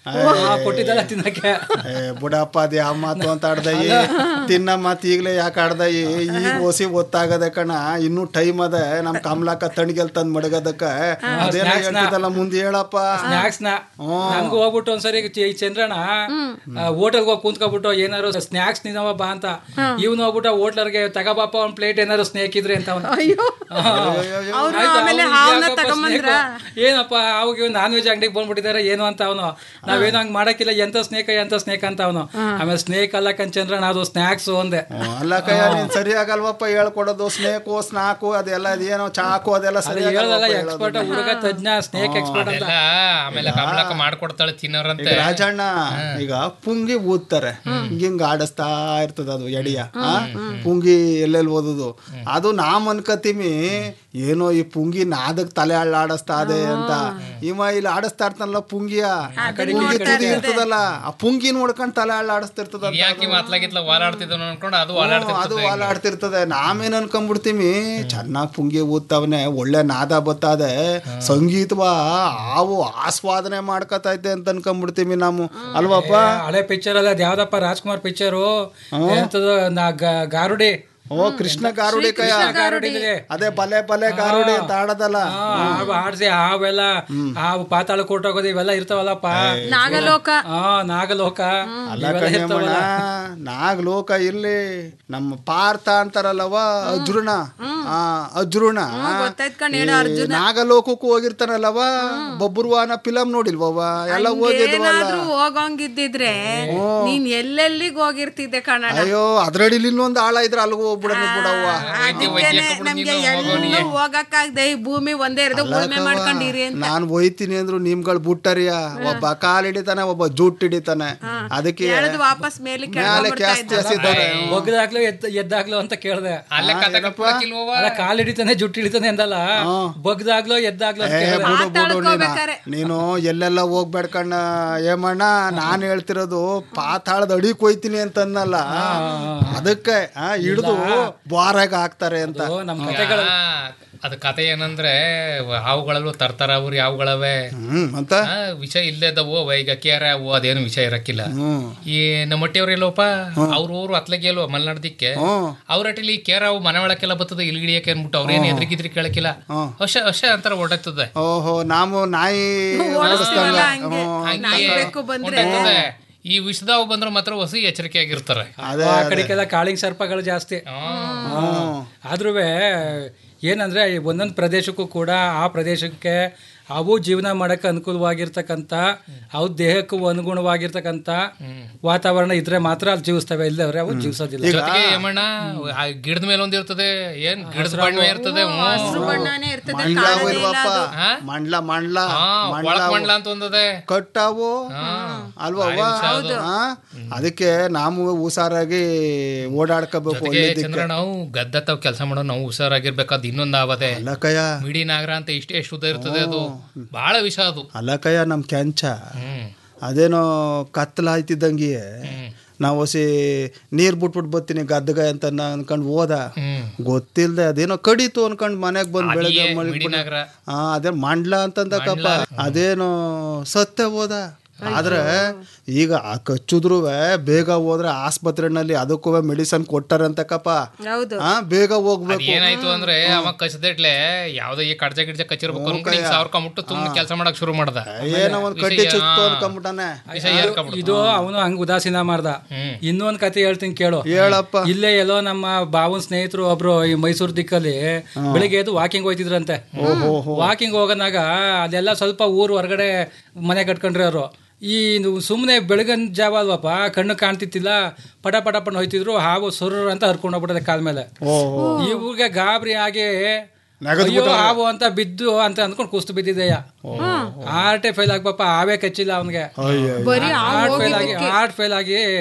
ಕೊಟ್ಟಿದ್ದಲ್ಲ ತಿನ್ನಕ್ಕೆ ಏ ಬುಡಪ್ಪ ಅದೇ ಆ ಮಾತು ಅಂತ ಆಡ್ದಯಿ ತಿನ್ನ ಮಾತು ಈಗಲೇ ಯಾಕೆ ಆಡ್ದಯಿ ಈಗ ಓಸಿ ಗೊತ್ತಾಗದೆ ಕಣ ಇನ್ನೂ ಟೈಮ್ ಅದ ನಮ್ ಕಮಲಾಕ ತಣಿಗೆಲ್ ತಂದ್ ಮಡಗದಕ್ಕ ಅದೇನ snacks ನ. ಹೇಳ್ತಿದ್ದಲ್ಲ ಮುಂದೆ ಹೇಳಪ್ಪ ಸ್ನಾಕ್ಸ್ ನ ನನ್ಗೂ ಹೋಗ್ಬಿಟ್ಟು ಒಂದ್ಸರಿ ಚ- ಈ ಚಂದ್ರಣ್ಣ ಹೋಟೆಲ್ಗೆ ಹೋಗಿ ಕುಂತ್ಕೊಬಿಟ್ಟು ಏನಾರು ಸ್ನಾಕ್ಸ್ ನಿನ್ನವ ಬಾ ಅಂತ ಇವ್ನು ಹೋಗ್ಬಿಟ್ಟು ಹೋಟ್ಲರ್ಗೆ ತಗೋಬಾಪ ಒಂದ್ ಪ್ಲೇಟ್ ಏನಾರು ಸ್ನೇಕ್ ಇದ್ರೆ ಅಂತ ಅವ್ನು. ಆ, ಅವ್ರು ಆಯ್ತು, ಆಮೇಲೆ ಅವ್ನು ಹಾವ್ನ ಯಾಕಪ್ಪ ತಗೊಂಬಂದ್ರ? snake? ಏನಪ್ಪ ಅವಾಗ ನಾನ್ ವೆಜ್ ಅಂಗಡಿಗೆ ಬಂದ್ಬಿಟ್ಟಿದ್ದಾರೆ ಏನು ಅಂತ ಅವನು ನಾವೇನು ಹಂಗ್ ಮಾಡಕ್ಕಿಲ್ಲ ಎಂತ ಸ್ನೇಕ್ ಎಂತ ಸ್ನೇಕ್ ಅಂತ ಅವನು ಆಮೇಲೆ ಸ್ನೇಕ್ ಅಲ್ಲ ಕಂಚಂದ್ರಣ್ಣ ಅದು ಸ್ನಾಕ್ಸ್ ಒಂದೇ ಅಲ್ಲ ಕಯ್ಯ ನೀನ್ ಸರಿ ಆಗಲ್ವಪ್ಪ ಹೇಳ್ಕೊಡೋದು ಸ್ನೇಕು ಸ್ನಾಕು ಅದೆಲ್ಲ ಅದೇನೋ ಚಾಕು ಅದೆಲ್ಲ ಅದು ಸರಿ ಹೇಳೋದಲ್ಲ ಆಗಲ್ವಪ್ಪ ಎಕ್ಸ್ಪರ್ಟ್ ಹೇಳೋದು. ಹುಡುಗ ತಜ್ಞ ಸ್ನೇಕ್ ಎಕ್ಸ್ಪರ್ಟ್ ಅಂತ ಅದೆಲ್ಲ ಆಮೇಲೆ ಕಮಲಕ್ಕ ಮಾಡ್ಕೊಡ್ತಾಳೆ ತಿನ್ನೋರಂತೆ ಈಗ ರಾಜಣ್ಣ ಈಗ ಪುಂಗಿ ಊದ್ತಾರೆ ಹಿಂಗ್ ಆಡಿಸ್ತಾ ಇರ್ತದ ಅದು ಎಡಿಯ ಆ? ಪುಂಗಿ ಎಲ್ಲೆಲ್ಲಿ ಓದುದು ಅದು ನಾಮ್ ಅನ್ಕತೀವಿ ಏನೋ ಈ ಪುಂಗಿ ನಾದಕ್ ತಲೆ ಹಳ್ಳ ಆಡಿಸ್ತಾ ಇದೆ ಅಂತ ಇವ ಇಲ್ಲಿ ಆಡಿಸ್ತಾ ಇರ್ತಾನಲ್ಲ ಪುಂಗಿಯ ಪುಂಗಿ ತುದಿ ಇರ್ತದಲ್ಲ ಆ ಪುಂಗಿ ನೋಡ್ಕೊಂಡ್ ತಲೆ ಹಳ್ಳ ಆಡಿಸ್ತಿರ್ತದ ಯಾಕೆ ಮಾತ್ಲಾಗಿತ್ಲ ಓಲಾಡ್ತಿದ್ದನು ಅನ್ಕೊಂಡು ಅದು ಅದು ಓಲಾಡ್ತಿರ್ತದೆ ವಾಲಾಡ್ತಿರ್ತದೆ ನಾವೇನ್ ಅನ್ಕೊಂಡ್ಬಿಡ್ತೀವಿ ಚೆನ್ನಾಗ್ ಪುಂಗಿ ಊದ್ತವನೆ ಒಳ್ಳೆ ನಾದ ಬತ್ತಾದೆ ಸಂಗೀತವ ಆವು ಆಸ್ವಾದನೆ ಮಾಡ್ಕತೈತೆ ಅಂತ ಅನ್ಕೊಂಡ್ಬಿಡ್ತೀವಿ ನಾವು ಅಲ್ವಪ್ಪ ಹಳೆ ಪಿಕ್ಚರ್ ಅಲ್ಲ ಅದ್ ಯಾವ್ದಪ್ಪ ರಾಜ್ಕುಮಾರ್ ಪಿಕ್ಚರು ಎಂತದು ನಾ ಗ- ಗಾರುಡಿ ಓ ಕೃಷ್ಣ ಗಾರುಡಿ ಕಯ ಕೃಷ್ಣ ಗಾರುಡಿ ಇದೆ. ಅದೇ ಬಲೆ ಬಲೆ ಗಾರುಡಿ ಅಂತ ಆಡದಲ್ಲ ಆ, ಹಾವು ಆಡ್ಸಿ ಹಾವೆಲ್ಲ ಹಾವು ಪಾತಾಳ ಕೊಟ್ಟೋಗೋದು ಇವೆಲ್ಲ ಇರ್ತಾವಲ್ಲಪ್ಪ ನಾಗಲೋಕ ಹಾ ನಾಗಲೋಕ ಅಲ್ಲ ಇವೆಲ್ಲ ಕಣ್ಯಮ್ಮಣ್ಣ ಇರ್ತಾವಲ್ಲ ನಾಗ್ ಲೋಕ ಇರ್ಲಿ ನಮ್ಮ ಪಾರ್ಥ ಅಂತಾರಲ್ಲವ ಅಜ್ರುಣ ಆ ಅಜ್ರುಣ ಗೊತ್ತಾಯ್ತ್ ಕಣ್ ಹೇಳು ಈ ಅರ್ಜುನ. ನಾಗಲೋಕಕ್ಕೂ ಹೋಗಿರ್ತಾನಲ್ಲವ ಬೊಬ್ಬರ್ವಾನ ಫಿಲಂ ನೋಡಿಲ್ವವ ಎಲ್ಲ ಹೋಗಿದ್ವಲ್ಲ ಏನಾದ್ರೂ ಹೋಗಂಗಿದ್ದಿದ್ರೆ ನೀನ್ ಎಲ್ಲೆಲ್ಲಿಗ್ ಹೋಗಿರ್ತಿದ್ದೆ ಕನ್ನಡ ಅಯ್ಯೋ ಅದ್ರಡಿಲಿ ಇನ್ನೊಂದು ಆಳ ಇದ್ರ ಅಲ್ಗೂ ಹೋಗ್ಬಿಡನೆ ಬಿಡವ್ವ ಅದಕ್ಕೇನೆ ನಮ್ಗೆ ಎಲ್ಲೂ ಹೋಗಕ್ಕಾಗ್ದೆ ಈ ಭೂಮಿ ಒಂದೇ ಇರೋದು ಉಳ್ಮೆ ಮಾಡ್ಕೊಂಡಿರಿ ಅಂತ ನಾನ್ ಒಯ್ತೀನಿ ಅಂದ್ರು ನಿಮ್ಗಳು ಬುಟ್ಟರಿಯ ಒಬ್ಬ ಕಾಲ್ ಹಿಡಿತಾನೆ ಒಬ್ಬ ಜೂಟ್ ಹಿಡಿತಾನೆ ಅದಕ್ಕೆ ಎಳ್ದು ವಾಪಸ್ ಮೇಲೆ ಮೇಲೆ ಕ್ಯಾಸ್ತಿ ಹಸಿದ್ದಾರೆ ಒಗ್ದಾಗ್ಲೋ ಎದ್ದ ಎದ್ದಾಗ್ಲೋ ಅಂತ ಕೇಳ್ದೆ ಅಲ್ಲೇ ಕತೆ ಕಟ್ಕೊಳಕಿಲ್ವವ? ಅಲ್ಲ ಕಾಲ್ ಹಿಡಿತಾನೆ ಜುಟ್ಟು ಹಿಡಿತಾನೆ ಅಂದಲ್ಲ ಬಗ್ದಾಗ್ಲೋ ಎದ್ದಾಗ್ಲೋ ಅಂತ ಏ ಕೇಳ್ದೆ. ಬಿಡು ಬಿಡು ನೀನು ಮಾತಾಡ್ಕೋಬೇಕಾರೆ. ನೀನು ಎಲ್ಲೆಲ್ಲ ಹೋಗ್ಬೇಡ ಕಣ್ಣ ಏಮಣ್ಣ ನಾನ್ ಹೇಳ್ತಿರೋದು ಪಾತಾಳದ ಅಡಿಕ್ ಹೋಯ್ತೀನಿ ಅಂತ ಅನ್ನಲ್ಲ ಅದಕ್ಕೆ ಹಿಡಿದು ಬಾರಾಗ ಹಾಕ್ತಾರೆ ಅಂತ ಅದು ನಮ್ ಕತೆಗಳು ಆ, ಅದ್ ಕತೆ ಏನಂದ್ರೆ ಹಾವುಗಳಲ್ಲೂ ತರ್ತಾರ ಅವ್ರು ಯಾವುಗಳವೆ ಹ್ಮ್ ಅಂತ ಆ, ವಿಷ ಇಲ್ಲೇದವು ಅವ ಈಗ ಕೇರ ಅವು ಅದೇನು ವಿಷ ಇರಕ್ಕಿಲ್ಲ ಹ್ಮ್ ಈ ನಮ್ಮ ಹೊಟ್ಟೆಯವ್ರು ಎಲ್ಲೋಪ ಅವ್ರ ಊರು ಅತ್ಲಗೆ ಅಲ್ವ ಮಲ್ನಾಡ್ದಿಕ್ಕೆ ಹ್ಮ್ ಅವ್ರ ಹಟ್ಟಿಲಿ ಕೇರ ಅವು ಮನೆ ಒಳಕ್ಕೆಲ್ಲ ಬರ್ತದೆ ಇಲ್ಗಿಡಿಯಕ್ಕೆ ಅನ್ಬಿಟ್ಟು ಅವ್ರೇನು ಎದ್ರಿಗಿದ್ರಿ ಕೇಳಕ್ಕಿಲ್ಲ ಹೊಸ ಹೊಸ ಅಂತಾರ ಓಡಾಗ್ತದೆ ಓಹೋ ನಾವು ನಾಯಿ ಓಡಿಸ್ದಂಗ ನಾಯಿ ಬೇಕು ಬಂದ್ರೆ ಹೊಂಟೋಗ್ತದೆ. ಈ ವಿಷದವು ಬಂದ್ರೆ ಮಾತ್ರ ಹೊಸ ಎಚ್ಚರಿಕೆ ಆಗಿರ್ತಾರೆ ಅದೇ ಆ ಕಡೆಗೆಲ್ಲ ಕಾಳಿಂಗ್ ಸರ್ಪಗಳು ಜಾಸ್ತಿ ಹ್ಮ್ ಆದ್ರೂ ಏನಂದ್ರೆ ಈ ಒಂದೊಂದು ಪ್ರದೇಶಕ್ಕೂ ಕೂಡ ಆ ಪ್ರದೇಶಕ್ಕೆ ಅವು ಜೀವನ ಮಾಡಕ್ಕೆ ಅನುಕೂಲವಾಗಿರ್ತಕ್ಕಂಥ ಅವು ದೇಹಕ್ಕೂ ಅನುಗುಣವಾಗಿರ್ತಕ್ಕಂಥ ವಾತಾವರಣ ಇದ್ರೆ ಮಾತ್ರ ಅಲ್ಲಿ ಜೀವಿಸ್ತವೆ ಇಲ್ಲವ್ರೆ ಅವು ಜೀವಿಸೋದಿಲ್ಲ ಜೊತೆಗೆ ಯಮಣ್ಣ ಆ ಗಿಡದ ಮೇಲೆ ಒಂದ್ ಇರ್ತದೆ ಏನ್ ಗಿಡದ ಬಣ್ಣ ಇರ್ತದೆ ಹ್ಞೂ. ಹಸ್ರು ಬಣ್ಣನೇ ಇರ್ತದೆ ಮಂಡ್ಲ ಕಾಣದೇ ಇಲ್ಲ ಇಲ್ವಪ್ಪ ಅದು. ಹಾ? ಮಂಡ್ಲ ಮಂಡ್ಲ ಹಾ, ಮಂಡ್ಲ ಒಳಕ್ ಮಂಡ್ಲ ಅಂತ ಒಂದದೆ ಕಟ್ಟಾವು ಅಲ್ವಾ ಹಾ? ಅದಕ್ಕೆ ನಾವು ಹುಷಾರಾಗಿ ಓಡಾಡ್ಕೋಬೇಕು ಜೊತೆಗೆ ಒಳ್ಳೆ ದಿಕ್ಕ ಚಂದ್ರ ನಾವು ಗದ್ದ ತಾವ್ ಕೆಲಸ ಮಾಡೋ ನಾವು ಹುಷಾರಾಗಿರ್ಬೇಕಾದ್ ಇನ್ನೊಂದ್ ಆವದೆ ಅಲ್ಲಕಯ್ಯ ಮಿಡಿ ನಾಗರ ಅಂತ ಇಷ್ಟೇ ಎಷ್ಟು ಉದ್ದ ಇರ್ತದೆ ಅದು ಬಹಳ ವಿಷ ಅದು ಅಲ್ಲಕಯ್ಯ ನಮ್ ಕೆಂಚ ಹ್ಮ್ ಅದೇನೋ ಕತ್ತಲಾಯ್ತಿದ್ದಂಗೆ ನಾವು ಹೊಸಿ ನೀರ್ ಬಿಟ್ಬಿಟ್ಟು ಬರ್ತೀನಿ ಗದ್ದಗ ಅಂತ ನಾ ಅನ್ಕೊಂಡ್ ಹೋದ ಹ್ಮ್ ಗೊತ್ತಿಲ್ದೆ ಅದೇನೋ ಕಡಿತು ಅನ್ಕೊಂಡ್ ಮನೆಗ್ ಬಂದ್ ಬೆಳಗ್ಗೆ ಅಡಿಗೆ ಮಲಗ್ಬಿಟ್ಟ. ಮಿಡಿ ನಾಗರ ಆ ಅದೇ ಮಂಡ್ಲ ಅಂತಂದಕ್ಕಪ್ಪ ಅದೇನೋ ಸತ್ಯ ಹೋದ ಆದ್ರೆ ಈಗ ಆ ಕಚ್ಚುದ್ರು ಬೇಗ ಹೋದ್ರೆ ಆಸ್ಪತ್ರೆನಲ್ಲಿ ಅದಕ್ಕೂ ಮೆಡಿಸನ್ ಕೊಟ್ಟಾರಂತಕ್ಕಪ್ಪ ಹೌದು ಆ ಬೇಗ ಹೋಗ್ಬೇಕು ಏನಾಯ್ತು ಅಂದ್ರೆ ಅವ ಕಚ್ಚದಿಟ್ಲೆ ಯಾವ್ದೋ ಈ ಕಡ್ಜ ಗಿಡ್ಜ ಕಚ್ಚಿರ್ಬೇಕು ಅನ್ಕೊಂಡು ಹಿಂಗ್ ಸಾವಿರ್ಕೊಂಬಿಟ್ಟು ತುಂಬ ಕೆಲಸ ಮಾಡಕ್ ಶುರು ಮಾಡ್ದ ಏನೋ ಒಂದ್ ಕಡ್ಡಿ ಚುತ್ತು ಅನ್ಕೊಂಬಿಟ್ಟಾನೆ ವಿಷ ಏರ್ಕೊಂಬಿಡ್ತು ಇದು ಅವನು ಹಂಗ್ ಉದಾಸೀನ ಮಾಡ್ದ ಇನ್ನೊಂದ್ ಕತೆ ಹೇಳ್ತೀನಿ ಕೇಳು ಹೇಳಪ್ಪ ಇಲ್ಲೇ ಎಲ್ಲೋ ನಮ್ಮ ಬಾವನ್ ಸ್ನೇಹಿತರು ಒಬ್ರು ಈ ಮೈಸೂರು ದಿಕ್ಕಲ್ಲಿ ಬೆಳಿಗ್ಗೆ ಎದ್ದು ವಾಕಿಂಗ್ ಹೋಯ್ತಿದ್ರಂತೆ ವಾಕಿಂಗ್ ಹೋಗೋನಾಗ ಅದೆಲ್ಲ ಸ್ವಲ್ಪ ಊರ್ ಹೊರಗಡೆ ಮನೆ ಕಟ್ಕೊಂಡ್ರಿ ಅವರು ಈ ಸುಮ್ಮನೆ ಬೆಳಗಿನ ಜಾವ ಅಲ್ವಪ್ಪ ಕಣ್ಣು ಕಾಣ್ತಿತ್ತಿಲ್ಲ ಪಟ ಪಟ ಪಟ ಹೋಯ್ತಿದ್ರು ಹಾವು ಸುರ್ರ ಅಂತ ಹರ್ಕೊಂಡು ಹೋಗ್ಬಿಟ್ಟದೆ ಕಾಲ ಮೇಲೆ ಇವ್ರಿಗೆ ಗಾಬರಿ ಆಗಿ ಅಯ್ಯೋ ಹಾವು ಅಂತ ಬಿದ್ದು ಅಂತ ಅಂದ್ಕೊಂಡು ಕುಸ್ತು ಬಿದ್ದಿದೆಯ ಹಾರ್ಟೇ ಫೇಲ್ ಆಗ್ಬಪ್ಪ ಹಾವೇ ಕಚ್ಚಿಲ್ಲ ಅವನಿಗೆ ಬರೀ ಆ ಹಾರ್ಟ್ ಫೇಲ್ ಆಗಿ ಹಾರ್ಟ್ ಫೇಲ್ ಆಗಿ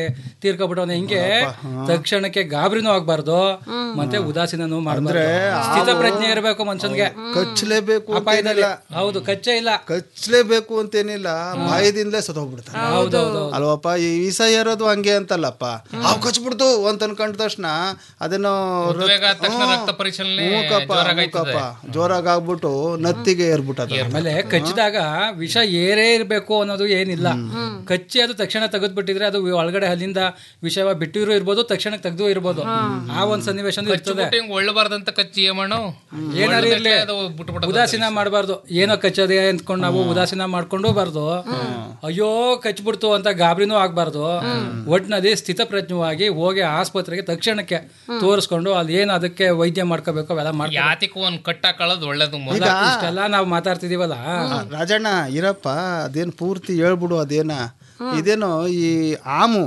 ತೀರ್ಕೊಬಿಟ್ಟವನೆ ಹಿಂಗೆ ತಕ್ಷಣಕ್ಕೆ ಗಾಬರಿನೂ ಆಗ್ಬಾರ್ದು ಮತ್ತೆ ಉದಾಸೀನನೂ ಮಾಡಬಾರ್ದು ಸ್ಥಿತ ಪ್ರಜ್ಞೆ ಇರಬೇಕು ಮನುಷ್ಯನ್ಗೆ ಕಚ್ಚಲೇಬೇಕು ಅಪಾಯದಲ್ಲಿ ಅಂತೇನಿಲ್ಲ ಹೌದು ಕಚ್ಚೆ ಇಲ್ಲ ಕಚ್ಚಲೇಬೇಕು ಅಂತೇನಿಲ್ಲ ಬಾಯದಿಂದಲೇ ಸತ್ತೋಗ್ಬಿಡ್ತಾರೆ ಹೌದೌದು ಅಲ್ವಪ್ಪ ಈ ವಿಷ ಏರೋದು ಹಂಗೆ ಅಂತಲ್ಲಪ್ಪ ಅವ್ ಕಚ್ಬಿಡ್ತು ಅಂತ ಅನ್ಕೊಂಡ ತಕ್ಷಣ ಅದನ್ನು ಉದ್ವೇಗ ಆದ ತಕ್ಷಣ ರಕ್ತ ಪರಿಶೀಲನೆ ಮೂಕಪ್ಪ ಜೋರಾಗಾಯ್ತದೆ. ಮೂಕಪ್ಪ ಜೋರಾಗಿ ಆಗ್ಬಿಟ್ಟು ನತ್ತಿಗೆ ಏರ್ಬಿಟ್ಟದ ಆಮೇಲೆ ಕಚ್ಚಿದಾಗ ವಿಷ ಏರೇ ಇರಬೇಕು ಅನ್ನೋದು ಏನಿಲ್ಲ ಕಚ್ಚಿ ಅದು ತಕ್ಷಣ ತೆಗೆದ್ಬಿಟ್ಟಿದ್ರೆ ಅದು ಒಳಗಡೆ ಅಲ್ಲಿಂದ ವಿಷವ ಬಿಟ್ಟಿರೋ ಇರ್ಬೋದು ತಕ್ಷಣ ತೆಗೆದು ಇರ್ಬೋದು ಆ ಒಂದ್ ಸನ್ನಿವೇಶ ಇರ್ತದೆ ಬಿಟ್ಟು ಹಿಂಗ್ ಒಳ್ಳಬಾರ್ದಂತ ಕಚ್ಚಿ ಏಮಣ್ಣು ಏನಾರು ಇರ್ಲಿ ಅದು ಬಿಟ್ಬಿಡೋದು ಉದಾಸೀನ ಮಾಡಬಾರ್ದು ಏನೋ ಕಚ್ಚೋದೆ ಅಂದ್ಕೊಂಡು ನಾವು ಉದಾಸೀನ ಮಾಡ್ಕೊಂಡು ಬಾರ್ದು ಅಯ್ಯೋ ಕಚ್ಬಿಡ್ತು ಅಂತ ಗಾಬರಿನೂ ಆಗ್ಬಾರ್ದು ಒಟ್ನಲ್ಲಿ ಸ್ಥಿತಪ್ರಜ್ಞವಾಗಿ ಹೋಗಿ ಆಸ್ಪತ್ರೆಗೆ ತಕ್ಷಣಕ್ಕೆ ತೋರಿಸ್ಕೊಂಡು ಅಲ್ಲಿ ಏನು ಅದಕ್ಕೆ ವೈದ್ಯ ಮಾಡ್ಕೋಬೇಕು ಅವೆಲ್ಲ ಮಾಡ್ಕೊ ಯಾತಿಗೂ ಒಂದ್ ಕಟ್ಟ ಕಳದ್ ಒಳ್ಳೇದು ಮೊದ್ಲು. ಇಷ್ಟೆಲ್ಲ ನಾವು ಮಾತಾಡ್ತಿದೀವಲ್ಲ ರಾಜಣ್ಣ ಇರಪ್ಪ ಅದೇನ್ ಪೂರ್ತಿ ಹೇಳ್ಬಿಡು ಅದೇನ ಇದೇನೋ ಈ ಆಮು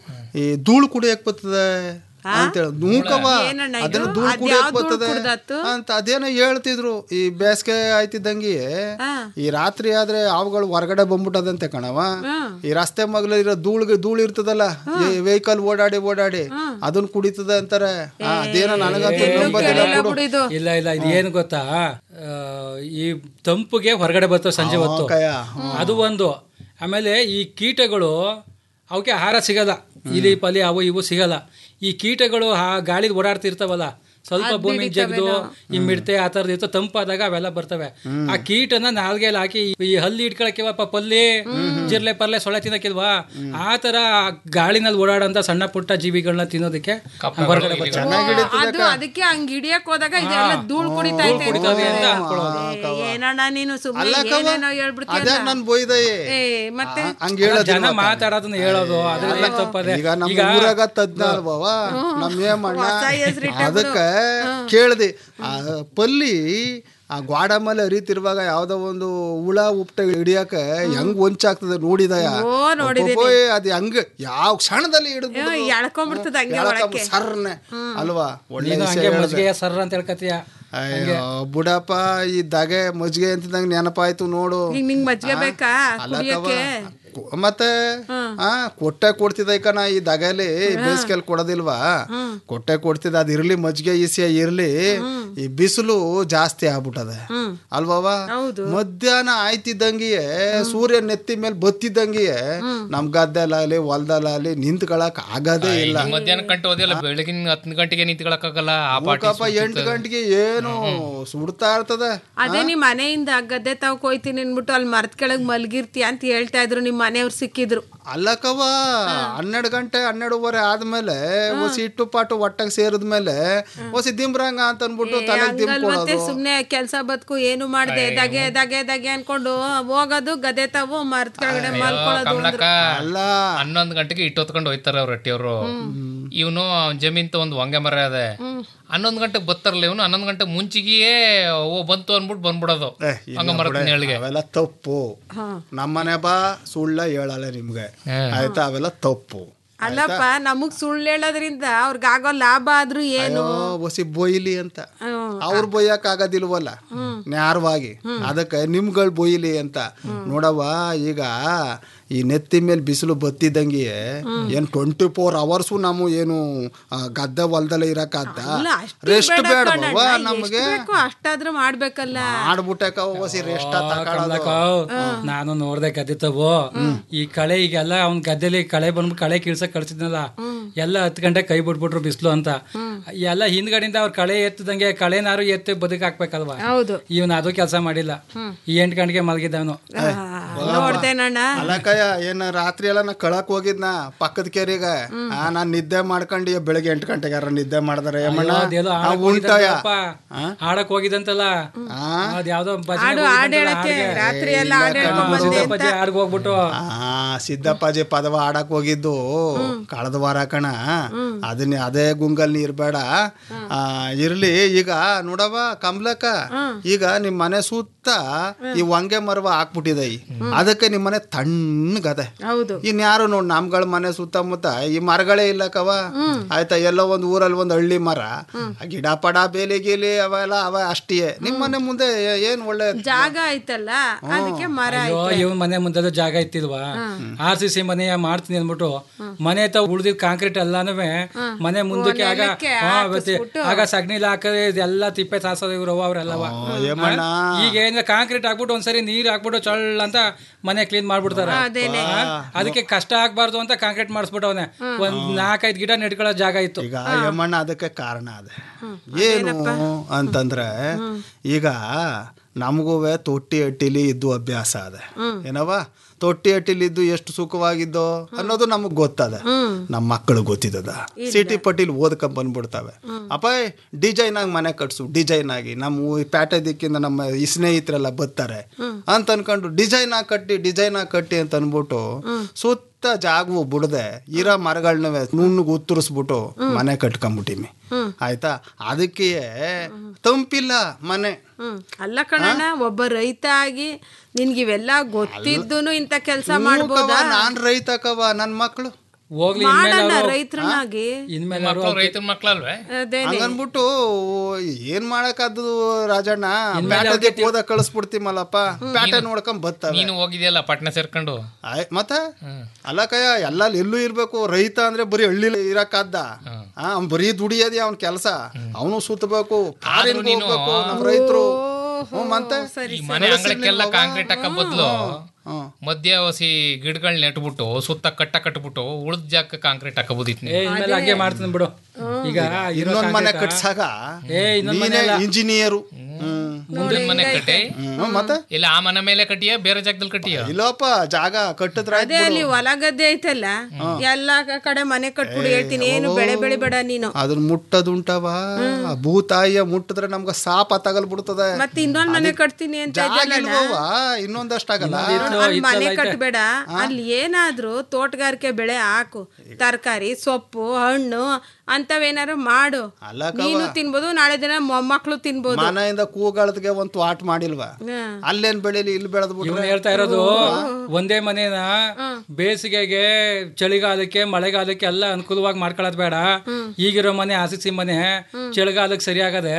ಈ ಧೂಳು ಕುಡಿಯಕ್ ಬರ್ತದೆ ಅಂತೇಳಿ ನೂಕವ ಏನಣ್ಣ ಇದು? ಅದನ್ನ ಧೂಳು ಅದ್ಯಾವ್ ಕುಡಿಯಕ್ ಧೂಳ್ ಬರ್ತದೆ ಕುಡ್ದಾತು? ಅಂತ ಅದೇನೋ ಹೇಳ್ತಿದ್ರು ಈ ಬೇಸಿಗೆ ಆಯ್ತಿದ್ದಂಗೆ ಈ ರಾತ್ರಿ ಆದ್ರೆ ಅವುಗಳು ಹೊರಗಡೆ ಬಂದ್ಬಿಟ್ಟದಂತೆ ಕಣವ ಈ ರಸ್ತೆ ಮಗ್ಲ ಇರೋ ಧೂಳ್ಗೆ ಧೂಳು ಇರ್ತದಲ್ಲ ವೆಹಿಕಲ್ ಓಡಾಡಿ ಓಡಾಡಿ ಅದನ್ನ ಕುಡಿತದ ಅಂತಾರೆ ಆ, ಅದೇನೋ ನನಗಂತೂ ನಂಬೋದಿಲ್ಲ ಬಿಡು. ಬಿಡು ಇದು ಇಲ್ಲ ಇಲ್ಲ ಇದು ಏನು ಗೊತ್ತಾ ಆ, ಈ ತಂಪುಗೆ ಹೊರಗಡೆ ಬರ್ತವೆ ಸಂಜೆ ಹೊತ್ತು ಕಯ್ಯ, ಅದು ಒಂದು ಆಮೇಲೆ ಈ ಕೀಟಗಳು ಅವಕ್ಕೆ ಆಹಾರ ಸಿಗಲ್ಲ ಇಲಿ ಪಲಿ ಅವು ಇವು ಸಿಗಲ್ಲ ಈ ಕೀಟಗಳು ಆ ಗಾಳಿಲಿ ಓಡಾಡ್ತಿರ್ತಾವಲ್ಲ ಸ್ವಲ್ಪ ಭೂಮಿ ಜಗ್ದು ಈ ಮಿಡ್ತೆ ಆ ಥರದ್ದು ಇರ್ತವೆ ತಂಪಾದಾಗ ಅವೆಲ್ಲ ಬರ್ತವೆ ಆ ಕೀಟನ ನಾಲ್ಗೆಲ್ ಹಾಕಿ ಈ ಹಲ್ಲಿ ಇಟ್ಕೊಳಕ್ಕಿವಪ್ಪ ಪಲ್ಲಿ ಜಿರ್ಲೆ ಪರ್ಲೆ ಸೊಳ್ಳೆ ತಿನ್ನಕ್ಕಿಲ್ವಾ ಆ ತರ ಗಾಳಿನಲ್ಲಿ ಓಡಾಡಂತ ಸಣ್ಣ ಪುಟ್ಟ ಜೀವಿಗಳನ್ನ ತಿನ್ನೋದಕ್ಕೆ ಹೊರಗಡೆ ಬರ್ತವೆ ಅದು ಅದಕ್ಕೆ ಹಂಗ್ ಹಿಡಿಯಕ್ ಹೋದಾಗ ಇದೆಲ್ಲ ಧೂಳ್ ಕುಡಿತಾ ಐತೆ ಕುಡಿತದೆ ಅಂತ ಅನ್ಕೊಳ್ಳೋದು. ಏ, ಏನಣ್ಣ ನೀನು ಸುಮ್ಮನೆ ಅಲ್ಲಕ್ಕವ್ವ, ಏನೇನೋ ಹೇಳ್ಬಿಡ್ತೀಯ ಅದೇ ನನ್ ಬೊಯ್ದಯೇ ಏ ಮತ್ತೆ ಹಂಗ ಜನ ಹೇಳೋದಿಲ್ಲ ಮಾತಾಡೋದನ್ನ ಹೇಳೋದು ಅದ್ರಲ್ಲಿ ಏನ್ ತಪ್ಪದೆ ಈಗ ನಮ್ಮ ಊರಾಗ ತಜ್ಞ ಅಲ್ವವ ನಮ್ ಏಮಣ್ಣ ಹೊಸ ಹೆಸ್ರಿಟ್ಟೆ ಅದಕ್ಕೆ ಕೇಳ್ದೆ ಆ ಪಲ್ಲಿ ಆ ಗ್ವಾಡ ಮೇಲೆ ಹರಿತಿರುವಾಗ ಯಾವ್ದೋ ಒಂದು ಹುಳ ಉಪ್ಟ ಹಿಡಿಯಕ ಹೆಂಗ್ ಹೊಂಚಾಗ್ತದೆ ನೋಡಿದಯ ಓ, ನೋಡಿದೀನಿ. ಒಬ್ಬೊಬ್ಬೇ ಅದ್ ಹೆಂಗ್ ಯಾವ ಕ್ಷಣದಲ್ಲಿ ಹಿಡಿದು ಏ, ಎಳ್ಕೊಂಡ್ಬಿಡ್ತದ ಹಂಗೆ ಒಳಕ್ಕೆ ಸರ್ನೆ ಅಲ್ವಾ ಒಳ್ಳೆ ನೀನು ವಿಷಯ ಹಂಗೆ ಹೇಳ್ದೆ. ಮಜ್ಜಿಗೆ ಸರ್ ಅಂತ ಹೇಳ್ಕತೀಯ ಅಯ್ಯೋ ಬುಡಪ್ಪ ಈ ದಗೆ ಮಜ್ಜಿಗೆ ಅಂತಿದ್ದಂಗೆ ನೆನಪಾಯ್ತು ನೋಡು ಈಗ ನಿಂಗ್ ಮಜ್ಜಿಗೆ ಬೇಕಾ ಅಲ್ಲಕ್ಕವ್ವ, ಕುಡಿಯಕ್ಕೆ ಕೊ- ಮತ್ತೆ ಆ ಕೊಟ್ಟೆ ಕೊಡ್ತಿದ್ದ ಕಣ ಈ ದಗಲಿ ಬೇಸಿಗೆಲ್ ಕೊಡೋದಿಲ್ವಾ ಕೊಟ್ಟೆ ಕೊಡ್ತಿದ್ದ ಅದ್ ಇರ್ಲಿ ಮಜ್ಜಿಗೆ ಈಸಿಯ ಇರ್ಲಿ ಈ ಬಿಸಿಲು ಜಾಸ್ತಿ ಆಗ್ಬಿಟ್ಟದೆ ಅಲ್ವವ ಮಧ್ಯಾಹ್ನ ಆಯ್ತಿದ್ದಂಗೆಯೇ ಸೂರ್ಯ ನೆತ್ತಿ ಮೇಲೆ ಬತ್ತಿದ್ದಂಗೆಯೇ ನಮ್ ಗದ್ದೆಲಾಗ್ಲಿ ಹೊಲ್ದಲಾಗ್ಲಿ ನಿಂತ್ಕೊಳಕ್ ಆಗದೇ ಇಲ್ಲ ಈಗ ಮಧ್ಯಾಹ್ನ ಗಂಟೆ ಓದಿಲ್ಲ ಬೆಳಗಿನ ಹತ್ತು ಗಂಟೆಗೆ ನಿಂತ್ಕೊಳಕ್ಕಾಗಲ್ಲ ಆ ಪಾಟಿ ಮೂಕಪ್ಪ ಎಂಟು ಗಂಟೆಗೆ ಏನು ಸುಡ್ತಾ ಇರ್ತದೆ ಅದೇ ನಿಮ್ ಮನೆಯಿಂದ ಗದ್ದೆ ತಾವ್ ಕೊಯ್ತೀನಿ ಅನ್ಬಿಟ್ಟು ಅಲ್ಲಿ ಮರದ ಕೆಳಗ್ ಮಲ್ಗಿರ್ತೀಯ ಅಂತ ಹೇಳ್ತಾ ಇದ್ರು ನಿಮ್ ಮನೆಯವ್ರು ಸಿಕ್ಕಿದ್ರು ಅಲ್ಲಕ್ಕವ ಹನ್ನೆರಡು ಗಂಟೆ ಹನ್ನೆರಡುವರೆ ಆದ್ಮೇಲೆ ಹೊಸಿ ಇಟ್ಟು ಪಾಟು ಒಟ್ಟಾಗ ಸೇರಿದ್ಮೇಲೆ ಹೊಸಿ ದಿಂಬ್ರಂಗ ಅಂತ ಅನ್ಬಿಟ್ಟು ತಲೆ ದಿಂಬ್ ಹಂಗಲ್ ಮತ್ತೆ ಕೊಡೋದು ಸುಮ್ನೆ ಕೆಲ್ಸ ಬದುಕು ಏನು ಮಾಡ್ದೆ ದಗೆ ದಗೆ ದಗೆ ಅನ್ಕೊಂಡು ಹೋಗೋದು ಗದೆ ತಾವು ಮರದ ಕೆಳಗಡೆ ಮಲ್ಕೊಳ್ಳೋದು ಕಮಲಕ್ಕ ಅಲ್ಲ ಹನ್ನೊಂದು ಗಂಟೆಗೆ ಇಟ್ಟು ಹೊತ್ಕೊಂಡು ಹೋಯ್ತಾರೆ ಅವ್ರ ರಟ್ಟಿಯವರು ಇವನು ಜಮೀನ್ ಒಂದು ಹೊಂಗೆ ಮರ ಅದೆ ಹನ್ನೊಂದು ಗಂಟೆಗೆ ಬರ್ತಾರಲ್ಲ ಇವನು ಹನ್ನೊಂದು ಗಂಟೆ ಮುಂಚಿಗೆಯೇ ಓ ಬಂತು ಅನ್ಬಿಟ್ಟು ಬಂದ್ಬಿಡೋದು ಏ, ಇಲ್ಲ ಹಂಗ ಮರದ ಬಿಡೆ, ನೆರಳಿಗೆ ಅವೆಲ್ಲ ತಪ್ಪು ನಮ್ಮನೆ ಬಾ ಸುಳ್ಳ ಹೇಳಲ್ಲ ನಿಮ್ಗೆ ಆಯ್ತಾ ಅವೆಲ್ಲ ತಪ್ಪು ಅಲ್ಲಪ್ಪ ನಮಗ್ ಸುಳ್ಳು ಹೇಳೋದ್ರಿಂದ ಅವ್ರಿಗೆ ಆಗೋ ಲಾಭ ಆದ್ರೂ ಏನು ಅಯ್ಯೋ ಹೊಸಿ ಬೊಯ್ಲಿ ಅಂತ ಅವ್ರು ಬೊಯ್ಯಕ್ ಆಗೋದಿಲ್ವಲ್ಲ ನ್ಯಾರವಾಗಿ ಅದಕ್ಕೆ ನಿಮ್ಗಳು ಬೊಯ್ಲಿ ಅಂತ ನೋಡವ್ವ ಈಗ ಈ ನೆತ್ತಿ ಮೇಲೆ ಬಿಸಿಲು ಬತ್ತಿದ್ದಂಗೆ ಏನ್ ಟ್ವೆಂಟಿ ಫೋರ್ ಅವರ್ಸು ನಾವು ಏನು ಆ, ಗದ್ದೆ ಹೊಲ್ದಲ್ಲೇ ಇರಕ್ಕಾದ ಅಲ್ಲ, ಅಷ್ಟು ರೆಸ್ಟ್ ಬೇಡ ಬೇಡ ಕಣಣ್ಣ, ನಮಗೆ ಎಷ್ಟ್ ಬೇಕೋ ಅಷ್ಟಾದ್ರೂ ಮಾಡ್ಬೇಕಲ್ಲ ಮಾಡ್ಬಿಟ್ಟಕ ಹೊಸಿ ರೆಸ್ಟ್ ತಗೊಳ್ಳೋದು ಕಮಲಕ್ಕ, ನಾನು ನೋಡ್ದೆ ಗದ್ದೆ ತಗೋ ಈ ಕಳೆ ಈಗೆಲ್ಲ ಅವ್ನ್ ಗದ್ದೆಲಿ ಕಳೆ ಬಂದ್ಬಿಟ್ಟು ಕಳೆ ಕೀಳ್ಸಕ್ ಕಳ್ಸಿದ್ನಲ್ಲ ಎಲ್ಲ ಹತ್ತು ಗಂಟೆ ಕೈ ಬಿಟ್ಬಿಟ್ರು ಬಿಸಿಲು ಅಂತ ಎಲ್ಲ ಹಿಂದ್ಗಡೆಯಿಂದ ಅವ್ರ ಕಳೆ ಎತ್ತದಂಗೆ ಕಳೆನಾರು ಎತ್ತಿ ಬದುಕ್ ಹಾಕ್ಬೇಕಲ್ವಾ ಹೌದು ಇವನ್ ಅದು ಕೆಲಸ ಮಾಡಿಲ್ಲ ಈ ಎಂಟು ಗಂಟೆಗೆ ಮಲಗಿದ್ದವನು ನೋಡ್ತೇನಣ್ಣ ಅಲ್ಲಕಯ್ಯ ಏನ ರಾತ್ರಿ ಎಲ್ಲ ನಾ ಕಳಕ್ ಹೋಗಿದ್ನ ಪಕ್ಕದ ಕೆರೆಗೆ ಆ ನಾನ್ ನಿದ್ದೆ ಮಾಡ್ಕೊಂಡು ಈ ಬೆಳಗ್ಗೆ ಎಂಟು ಗಂಟೆಗೆ ಯಾರ ನಿದ್ದೆ ಮಾಡಿದಾರೆ ಏಮಣ್ಣ ಅದೇನೋ ಆ, ಆಡಕ್ ಉಂಟಯ್ಯ ಹೋಗಿದ್ದಂತಪ್ಪ. ಆಡಕ್ ಹೋಗಿದಂತಲ್ಲ ಅದ್ಯಾವ್ದೋ ಭಜನೆಗೆ ಹಾಡು ಹೋಗಿದ್ದಂತಲ್ಲ, ಹಾಡ್ ಹೇಳಕ್ಕೆ ಹಾಡ್ಗೆ. ರಾತ್ರಿ ಎಲ್ಲ ಹಾಡ್ ಹೇಳ್ಕೊಂಡ್ ಬಂದೆ ಅಂತ ಸಿದ್ದಪ್ಪಾಜಿ ಹಾಡ್ಗ್ ಹೋಗ್ಬಿಟ್ಟು ಆ ಸಿದ್ದಪ್ಪಾಜಿ ಪದವ ಆಡಕ್ ಹೋಗಿದ್ದು ಕಳೆದ ವಾರ ಕಣ ಅದನ್ನ ಅದೇ ಗುಂಗಲ್ ನೀರ್ ಬೇಡ ಆ, ಇರ್ಲಿ ಈಗ ನೋಡವ ಕಮ್ಲಕ್ಕ ಈಗ ನಿಮ್ ಮನೆ ಸುತ್ತ ಈ ಹೊಂಗೆ ಮರವ ಹಾಕ್ಬಿಟ್ಟಿದೆ ಈ. ಅದಕ್ಕೆ ನಿಮ್ ಮನೆ ತಣ್ಣಗದೆ ಹೌದು ಇನ್ಯಾರು ನೋಡ್ ನಮ್ಗಳ ಮನೆ ಸುತ್ತಮುತ್ತ ಈ ಮರಗಳೇ ಇಲ್ಲ ಕವ ಆಯ್ತಾ ಎಲ್ಲೋ ಒಂದ್ ಊರಲ್ಲಿ ಒಂದ್ ಹಳ್ಳಿ ಮರ ಆ ಗಿಡ ಪಡ ಬೇಲಿ ಗೀಲಿ ಅವೆಲ್ಲ ಅವ ಅಷ್ಟೇ ನಿಮ್ ಮನೆ ಮುಂದೆ ಏ- ಏನ್ ಒಳ್ಳೆ ಜಾಗ ಐತಲ್ಲ ಅದಕ್ಕೆ ಮರ ಅಯ್ಯೋ ಇವ್ನ ಮನೆ ಮುಂದೆ ಜಾಗ ಇತ್ತಿಲ್ವಾ ಆರ್ ಸಿ ಸಿ ಮನೆಯ ಮಾಡ್ತೀನಿ ಅಂದ್ಬಿಟ್ಟು ಮನೆ ತಾವ್ ಉಳ್ದಿದ್ ಕಾಂಕ್ರೀಟ್ ಎಲ್ಲಾನು ಮನೆ ಮುಂದಕ್ಕೆ ಆಗ ನೆಲಕ್ಕೆ ಹಾ, ಹಾಕಿಸ್ಬಿಟ್ಟು. ಮತ್ತೆ ಆಗ ಸಗಣಿಲಿ ಹಾಕದೆ ಇದೆಲ್ಲ ತಿಪ್ಪೆ ತಾಸೋದು ಇವ್ರು ಅವ್ರೆಲ್ಲವ ಏಮಣ್ಣ ಈಗ ಏನ್ ಕಾಂಕ್ರೀಟ್ ಹಾಕ್ಬಿಟ್ಟು ಒಂದ್ಸರಿ ನೀರ್ ಹಾಕ್ಬಿಟ್ಟು ಚಳ್ಳ ಅಂತ ಮನೆ ಕ್ಲೀನ್ ಮಾಡ್ಬಿಡ್ತಾರೆ ಅದೇನೆ. ಹಾ? ಅದಕ್ಕೆ ಕಷ್ಟ ಆಗ್ಬಾರ್ದು ಅಂತ ಕಾಂಕ್ರೀಟ್ ಮಾಡಿಸ್ಬಿಟ್ಟವನೆ ಒಂದ್ ನಾಲ್ಕೈದು ಗಿಡ ನೆಟ್ಕೊಳ್ಳೋ ಜಾಗ ಇತ್ತು ಈಗ ಯಮಣ್ಣ ಅದಕ್ಕೆ ಕಾರಣ ಅದೇ ಏನು ಅಂತಂದ್ರೆ ಈಗ ನಮಗೂ ತೊಟ್ಟಿ ಹಟ್ಟಿಲಿ ಇದ್ದು ಅಭ್ಯಾಸ ಅದೆ ಏನವ ತೊಟ್ಟಿ ಹಟ್ಟಿಲಿ ಇದ್ದು ಎಷ್ಟು ಸುಖವಾಗಿದ್ದೋ ಅನ್ನೋದು ನಮಗ್ ಗೊತ್ತದ ನಮ್ಮ ಮಕ್ಕಳು ಗೊತ್ತಿದ್ದದ ಸಿಟಿ ಪಟ್ಟಿಲಿ ಓದ್ಕೊಂಡ್ ಬಂದ್ಬಿಡ್ತವೆ ಅಪ್ಪ ಡಿಸೈನ್ ಆಗಿ ಮನೆ ಕಟ್ಸು ಡಿಸೈನ್ ಆಗಿ ನಮ್ಮ ಊ- ಪ್ಯಾಟೆ ದಿಕ್ಕಿಂದ ನಮ್ಮ ಈ ಸ್ನೇಹಿತರೆಲ್ಲ ಬರ್ತಾರೆ ಅಂತ ಅನ್ಕೊಂಡು ಡಿಸೈನ್ ಆಗಿ ಕಟ್ಟಿ ಡಿಸೈನ್ ಆಗಿ ಕಟ್ಟಿ ಅಂತ ಅನ್ಬಿಟ್ಟು ಸುತ್ತ ಜಾಗವು ಬಿಡದೆ ಇರೋ ಮರಗಳನ್ನವೇ ನುಣ್ಣಗೆ ಉತ್ತರಿಸ್ಬಿಟ್ಟು ಮನೆ ಕಟ್ಕೊಂಬಿಟ್ಟಿಮಿ ಆಯ್ತಾ ಅದಕ್ಕೆ ತಂಪಿಲ್ಲ ಮನೆ ಹ್ಮ್ ಅಲ್ಲ ಕಣಣ್ಣ ಒಬ್ಬ ರೈತ ಆಗಿ ನಿನ್ಗೆ ಇವೆಲ್ಲ ಗೊತ್ತಿದ್ದೂನು ಇಂಥ ಕೆಲಸ ಮಾಡ್ಬೋದಾ ನಾನ್ ರೈತಕವ ನನ್ ಮಕ್ಳು ಹೋಗ್ಲಿ ಮಾಡೋಣ ರೈತರನ್ನಾಗಿ ಇನ್ಮೇಲೆ ಮಕ್ಕಳು ರೈತರ ಮಕ್ಕಳಲ್ವೇ ಅದೇನೆ ಹಂಗನ್ಬಿಟ್ಟು ಏನ್ ಮಾಡಕ್ಕಾದ್ದು ರಾಜಣ್ಣ ಪ್ಯಾಟೆ ದಿಕ್ ಓದ ಕಳಿಸ್ಬಿಡ್ತೀಮಲ್ಲಪ್ಪ ಪ್ಯಾಟೆ ನೋಡ್ಕೊಂಡ್ ಬರ್ತವೆ ನೀನು ಹೋಗಿದ್ಯಲ್ಲ ಪಟ್ನ ಸೇರ್ಕೊಂಡು ಆಯ್ ಮತ್ತೆ ಅಲ್ಲ ಕಯ್ಯ ಎಲ್ಲ ಎಲ್ಲೂ ಇರ್ಬೇಕು ರೈತ ಅಂದ್ರೆ ಬರೀ ಹಳ್ಳಿಲಿ ಇರಕ್ಕಾದ್ದ ಆ, ಅವ್ನ್ ಬರೀ ದುಡಿಯೋದೇ ಅವ್ನ ಕೆಲಸ ಅವನು ಸುತ್ತಬೇಕು ಫಾರಿನ್ ನೀನು- ಹೋಗ್ಬೇಕು ನಮ್ ರೈತರು ಹ್ಮ್ ಮತ್ತೆ ಈ ಮನೆ ಅಂಗಳಕ್ಕೆಲ್ಲ ಕಾಂಕ್ರೀಟ್ ಹಾಕ ಬದ್ಲು ಮಧ್ಯ ಹಸಿ ಗಿಡಗಳ್ ನೆಟ್ಬಿಟ್ಟು ಸುತ್ತ ಕಟ್ಟ ಕಟ್ಬಿಟ್ಟು ಉಳ್ದ ಜಾಗ ಕಾಂಕ್ರೀಟ್ ಹಾಕಬಹುದಿತ್ತು ಏ ಇನ್ಮೇಲೆ ಹಂಗೆ ಮಾಡ್ತೀನಿ ಬಿಡು ಈಗ ಇರೋ ಇನ್ನೊಂದ್ ಮನೆ ಕಾಂಕ್ರೀಟ್ ಕಟ್ಸಾಗ ಏ ಇನ್ನೊಂದ್ ಮನೆ ನೀನೇ ಅಲ್ಲ. ಇಂಜಿನಿಯರು ಮುಂದಿನ ಮನೆ ಕಟ್ಟಿ ಹ್ಮ್, ಮತ್ತೆ ಇಲ್ಲ ಆ ಮನೆ ಮೇಲೆ ಕಟ್ಟಿಯ ಬೇರೆ ಜಾಗದಲ್ಲಿ ಕಟ್ಟಿಯ ಇಲ್ಲಪ್ಪ ಜಾಗ ಕಟ್ಟಿದ್ರ ಅದೇ ಅಲ್ಲಿ ಹೊಲ ಗದ್ದೆ ಐತಲ್ಲ ಎಲ್ಲ ಕಡೆ ಮನೆ ಕಟ್ಬಿಡು ಹೇಳ್ತೀನಿ ಏನು ಬೆಳೆ ಬೆಳಿಬೇಡ ನೀನು ಅದನ್ನ ಮುಟ್ಟದುಂಟವ ಆ ಭೂತಾಯಿಯ ಮುಟ್ಟಿದ್ರೆ ನಮ್ಗ ಸಾಪ ತಗಲ್ಬಿಡ್ತದೆ ಮತ್ತೆ ಇನ್ನೊಂದ್ ಮನೆ ಕಟ್ತೀನಿ ಅಂತ ಜಾಗ ಇದೆಯಲ್ಲ ಇಲ್ವವ್ವ? ಇನ್ನೊಂದಷ್ಟಾಗಲ್ಲ ಅಲ್ಲಿ ಮನೆ ಕಟ್ಟಬೇಡ ಅಲ್ಲಿ ಏನಾದ್ರೂ ತೋಟಗಾರಿಕೆ ಬೆಳೆ ಹಾಕು ತರಕಾರಿ ಸೊಪ್ಪು ಹಣ್ಣು ಅಂತವೇನಾರು ಮಾಡು ಅಲ್ಲ ನೀನು ತಿನ್ಬೋದು ನಾಳೆ ದಿನ ಮೊಮ್ಮಕ್ಳು ತಿನ್ಬೋದು ಮನೆಯಿಂದ ಕೂಗಳದ್ಗೆ ಒಂದು ತ್ವಾಟ್ ಮಾಡಿಲ್ವಾ ಹ್ಮ್. ಅಲ್ಲೇನ್ ಬೆಳಿಲಿ ಇಲ್ಲಿ ಬೆಳೆದ್ ಇವ್ನು ಬಿಟ್ರೆ ಹೇಳ್ತಾ ಇರೋದು ಒಂದೇ ಮನೇನ ಬೇಸಿಗೆಗೆ ಚಳಿಗಾಲಕ್ಕೆ ಮಳೆಗಾಲಕ್ಕೆ ಎಲ್ಲ ಅನುಕೂಲವಾಗಿ ಮಾಡ್ಕೊಳ್ಳೋದು ಬೇಡ ಈಗಿರೋ ಮನೆ ಆಸಿಸಿ ಮನೆ ಚಳಿಗಾಲಕ್ಕೆ ಸರಿಯಾಗದೆ